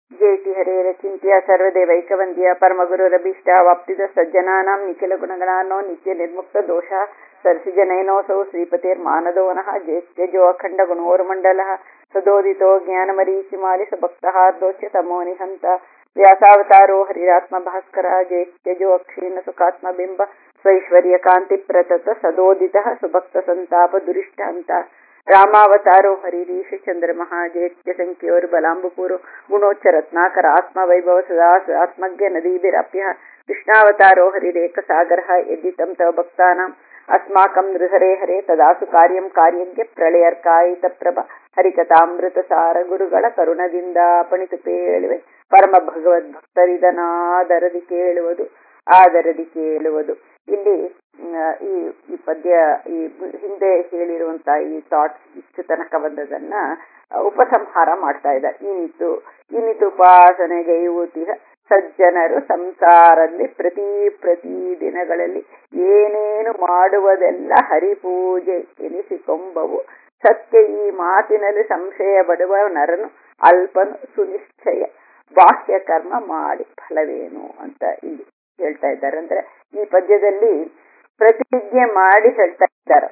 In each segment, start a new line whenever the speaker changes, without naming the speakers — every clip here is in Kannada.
ಜೇತಿ ಹರೇರ ಚಿಂತ್ಯ ಸರ್ವದೇವೈಕವಂದ್ಯ ಪರಮಗುರುರಭೀಷ್ಟ ವಾಪ್ತಿದ ಸಜ್ಜನಾನಾಂ ನಿಖಿಲ ಗುಣಗಣಾನೋ ನಿತ್ಯ ನಿರ್ಮುಕ್ತ ದೋಷ ಸರ್ಸಿಜನೈನೋಸೌ ಶ್ರೀಪತಿರ್ಮಾನದೋ ನಃ ಜೇತ್ಯಜೋ ಅಖಂಡ ಗುಣೋರ್ಮಂಡಲಃ ಸದೋದಿತೋ ಜ್ಞಾನಮರೀಚಿಮಾಲಿ ಸಭಕ್ತಹಾರ್ದೋಚ್ಯ ತಮೋ ನಿಹಂತ ವ್ಯಾಸಾವತಾರೋ ಹರಿರಾತ್ಮ ಭಾಸ್ಕರ ಜೇತ್ಯಜೋ ಅಕ್ಷೀಣ ಸುಖಾತ್ಮ ಬಿಂಬ ಸ್ವೈಶ್ವರ್ಯ ಕಾಂತಿ ಪ್ರತತ ಸದೋದಿತ ಸುಭಕ್ತ ಸಂತಾಪ ದುರಿಷ್ಟ ಅಂತ ರಾಮಾವತಾರೋ ಹರಿರೀಶ ಚಂದ್ರಮಃ ಜೇತ್ಯ ಸಂಖ್ಯೋರ್ ಬಲಾಂಬುಪೂರು ಗುಣೋಚ್ಚ ರತ್ನಾಕರ ಆತ್ಮ ವೈಭವ ಸದಾ ಆತ್ಮಜ್ಞ ನದೀಭಿರಪ್ಯ ಕೃಷ್ಣಾವತಾರೋ ಹರಿರೇಕ ಸಾಗರ ಯದಿತಂ ತವ ಭಕ್ತಾನಾಂ ಅಸ್ಮಾಕಂ ನೃಹರೇ ಹರೇ ತದಾಸು ಕಾರ್ಯಂ ಕಾರ್ಯಜ್ಞ ಪ್ರಳಯರ್ಕಾಯಿತ ಪ್ರಭ ಹರಿಕಥಾಮೃತ ಸಾರ ಗುರುಗಳ ಕರುಣದಿಂದ ಪಣಿತು ಪೇಳುವೆ ಪರಮ ಭಗವದ್ ಭಕ್ತರಿದನಾದರದಿ ಕೇಳುವುದು ಆದರದಿ ಕೇಳುವುದು ಇಲ್ಲಿ ಈ ಈ ಪದ್ಯ ಈ ಹಿಂದೆ ಹೇಳಿರುವಂತ ಈ ಥಾಟ್ಸ್ ಇಷ್ಟು ತನಕ ಬಂದದನ್ನ ಉಪಸಂಹಾರ ಮಾಡ್ತಾ ಇದ್ದಾರೆ ಇನಿತು ಇನಿತು ಉಪಾಸನೆಗೈಯುವುತಿಹ ಸಜ್ಜನರು ಸಂಸಾರದಲ್ಲಿ ಪ್ರತಿ ಪ್ರತಿ ದಿನಗಳಲ್ಲಿ ಏನೇನು ಮಾಡುವುದೆಲ್ಲ ಹರಿಪೂಜೆ ಎನಿಸಿಕೊಂಬವು ಸತ್ಯ ಈ ಮಾತಿನಲ್ಲಿ ಸಂಶಯ ಪಡುವ ನರನು ಅಲ್ಪನು ಸುನಿಶ್ಚಯ ಬಾಹ್ಯ ಕರ್ಮ ಮಾಡಿ ಫಲವೇನು ಅಂತ ಇಲ್ಲಿ ಹೇಳ್ತಾ ಇದ್ದಾರೆ ಅಂದ್ರೆ ಈ ಪದ್ಯದಲ್ಲಿ ಪ್ರತಿಜ್ಞೆ ಮಾಡಿ ಹೇಳ್ತಾ ಇದ್ದಾರೆ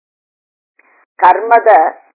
ಕರ್ಮದ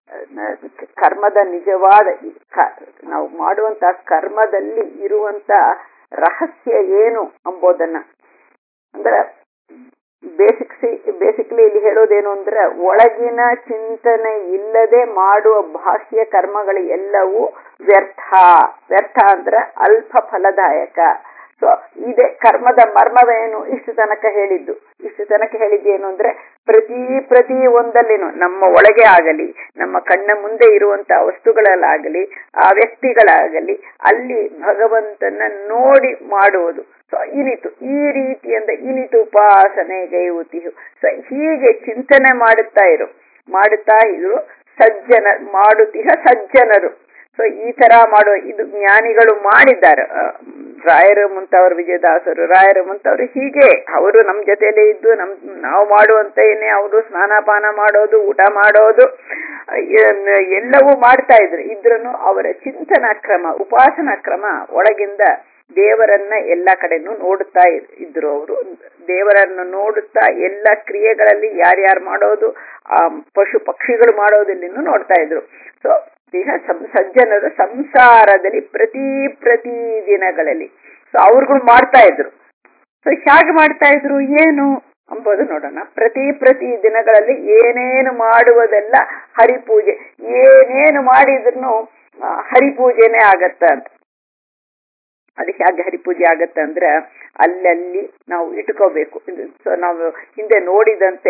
ಕರ್ಮದ ನಿಜವಾದ ನಾವು ಮಾಡುವಂತ ಕರ್ಮದಲ್ಲಿ ಇರುವಂತ ರಹಸ್ಯ ಏನು ಎಂಬುದನ್ನ ಅಂದ್ರೆ ಬೇಸಿಕ್ಸಿ ಬೇಸಿಕ್ಲಿ ಇಲ್ಲಿ ಹೇಳೋದೇನು ಅಂದ್ರೆ ಒಳಗಿನ ಚಿಂತನೆ ಇಲ್ಲದೆ ಮಾಡುವ ಬಾಹ್ಯ ಕರ್ಮಗಳು ಎಲ್ಲವೂ ವ್ಯರ್ಥ ವ್ಯರ್ಥ ಅಂದ್ರೆ ಅಲ್ಪ ಫಲದಾಯಕ ಸೊ ಇದೇ ಕರ್ಮದ ಮರ್ಮವೇನು ಇಷ್ಟು ತನಕ ಹೇಳಿದ್ದು ಇಷ್ಟು ತನಕ ಹೇಳಿದ್ದೇನು ಅಂದ್ರೆ ಪ್ರತಿ ಪ್ರತಿ ಒಂದಲ್ಲಿನೂ ನಮ್ಮ ಒಳಗೆ ಆಗಲಿ ನಮ್ಮ ಕಣ್ಣ ಮುಂದೆ ಇರುವಂತ ವಸ್ತುಗಳಲ್ಲಾಗಲಿ ಆ ವ್ಯಕ್ತಿಗಳಾಗಲಿ ಅಲ್ಲಿ ಭಗವಂತನ ನೋಡಿ ಮಾಡುವುದು ಸೊ ಇನಿತು ಈ ರೀತಿಯಿಂದ ಇನಿತು ಉಪಾಸನೆ ಗೈವುತಿಯು ಸೊ ಹೀಗೆ ಚಿಂತನೆ ಮಾಡುತ್ತಾ ಇರು ಮಾಡುತ್ತಾ ಇದ್ರು ಸಜ್ಜನ ಮಾಡುತ್ತಿಹ ಸಜ್ಜನರು ಸೊ ಈ ತರ ಮಾಡುವ ಇದು ಜ್ಞಾನಿಗಳು ಮಾಡಿದ್ದಾರೆ ರಾಯರು ಮುಂತವರು ವಿಜಯದಾಸರು ರಾಯರು ಮುಂತವರು ಹೀಗೆ ಅವರು ನಮ್ ಜೊತೆಲೇ ಇದ್ದು ನಮ್ ನಾವು ಮಾಡುವಂತ ಏನೇ ಅವರು ಸ್ನಾನಪಾನ ಮಾಡೋದು ಊಟ ಮಾಡೋದು ಎಲ್ಲವೂ ಮಾಡ್ತಾ ಇದ್ರು ಇದ್ರೂ ಅವರ ಚಿಂತನಾ ಕ್ರಮ ಉಪಾಸನಾ ಕ್ರಮ ಒಳಗಿಂದ ದೇವರನ್ನ ಎಲ್ಲ ಕಡೆನೂ ನೋಡುತ್ತಾ ಇದ್ರು ಅವರು ದೇವರನ್ನು ನೋಡುತ್ತಾ ಎಲ್ಲ ಕ್ರಿಯೆಗಳಲ್ಲಿ ಯಾರ್ಯಾರು ಮಾಡೋದು ಆ ಪಶು ಪಕ್ಷಿಗಳು ಮಾಡೋದಲ್ಲಿನೂ ನೋಡ್ತಾ ಇದ್ರು ಸೊ ದೇಹ ಸಜ್ಜನರು ಸಂಸಾರದಲ್ಲಿ ಪ್ರತಿ ಪ್ರತಿ ದಿನಗಳಲ್ಲಿ ಸೊ ಅವ್ರಿಗೂ ಮಾಡ್ತಾ ಇದ್ರು ಸೊ ಹೇಗೆ ಮಾಡ್ತಾ ಇದ್ರು ಏನು ಅಂಬೋದು ನೋಡೋಣ ಪ್ರತಿ ಪ್ರತಿ ದಿನಗಳಲ್ಲಿ ಏನೇನು ಮಾಡುವುದೆಲ್ಲ ಹರಿಪೂಜೆ ಏನೇನು ಮಾಡಿದ್ರು ಹರಿಪೂಜೆನೇ ಆಗತ್ತ ಅಂತ ಅದು ಹೇಗೆ ಹರಿಪೂಜೆ ಆಗತ್ತೆ ಅಂದ್ರೆ ಅಲ್ಲಲ್ಲಿ ನಾವು ಇಟ್ಕೋಬೇಕು ಸೊ ನಾವು ಹಿಂದೆ ನೋಡಿದಂತೆ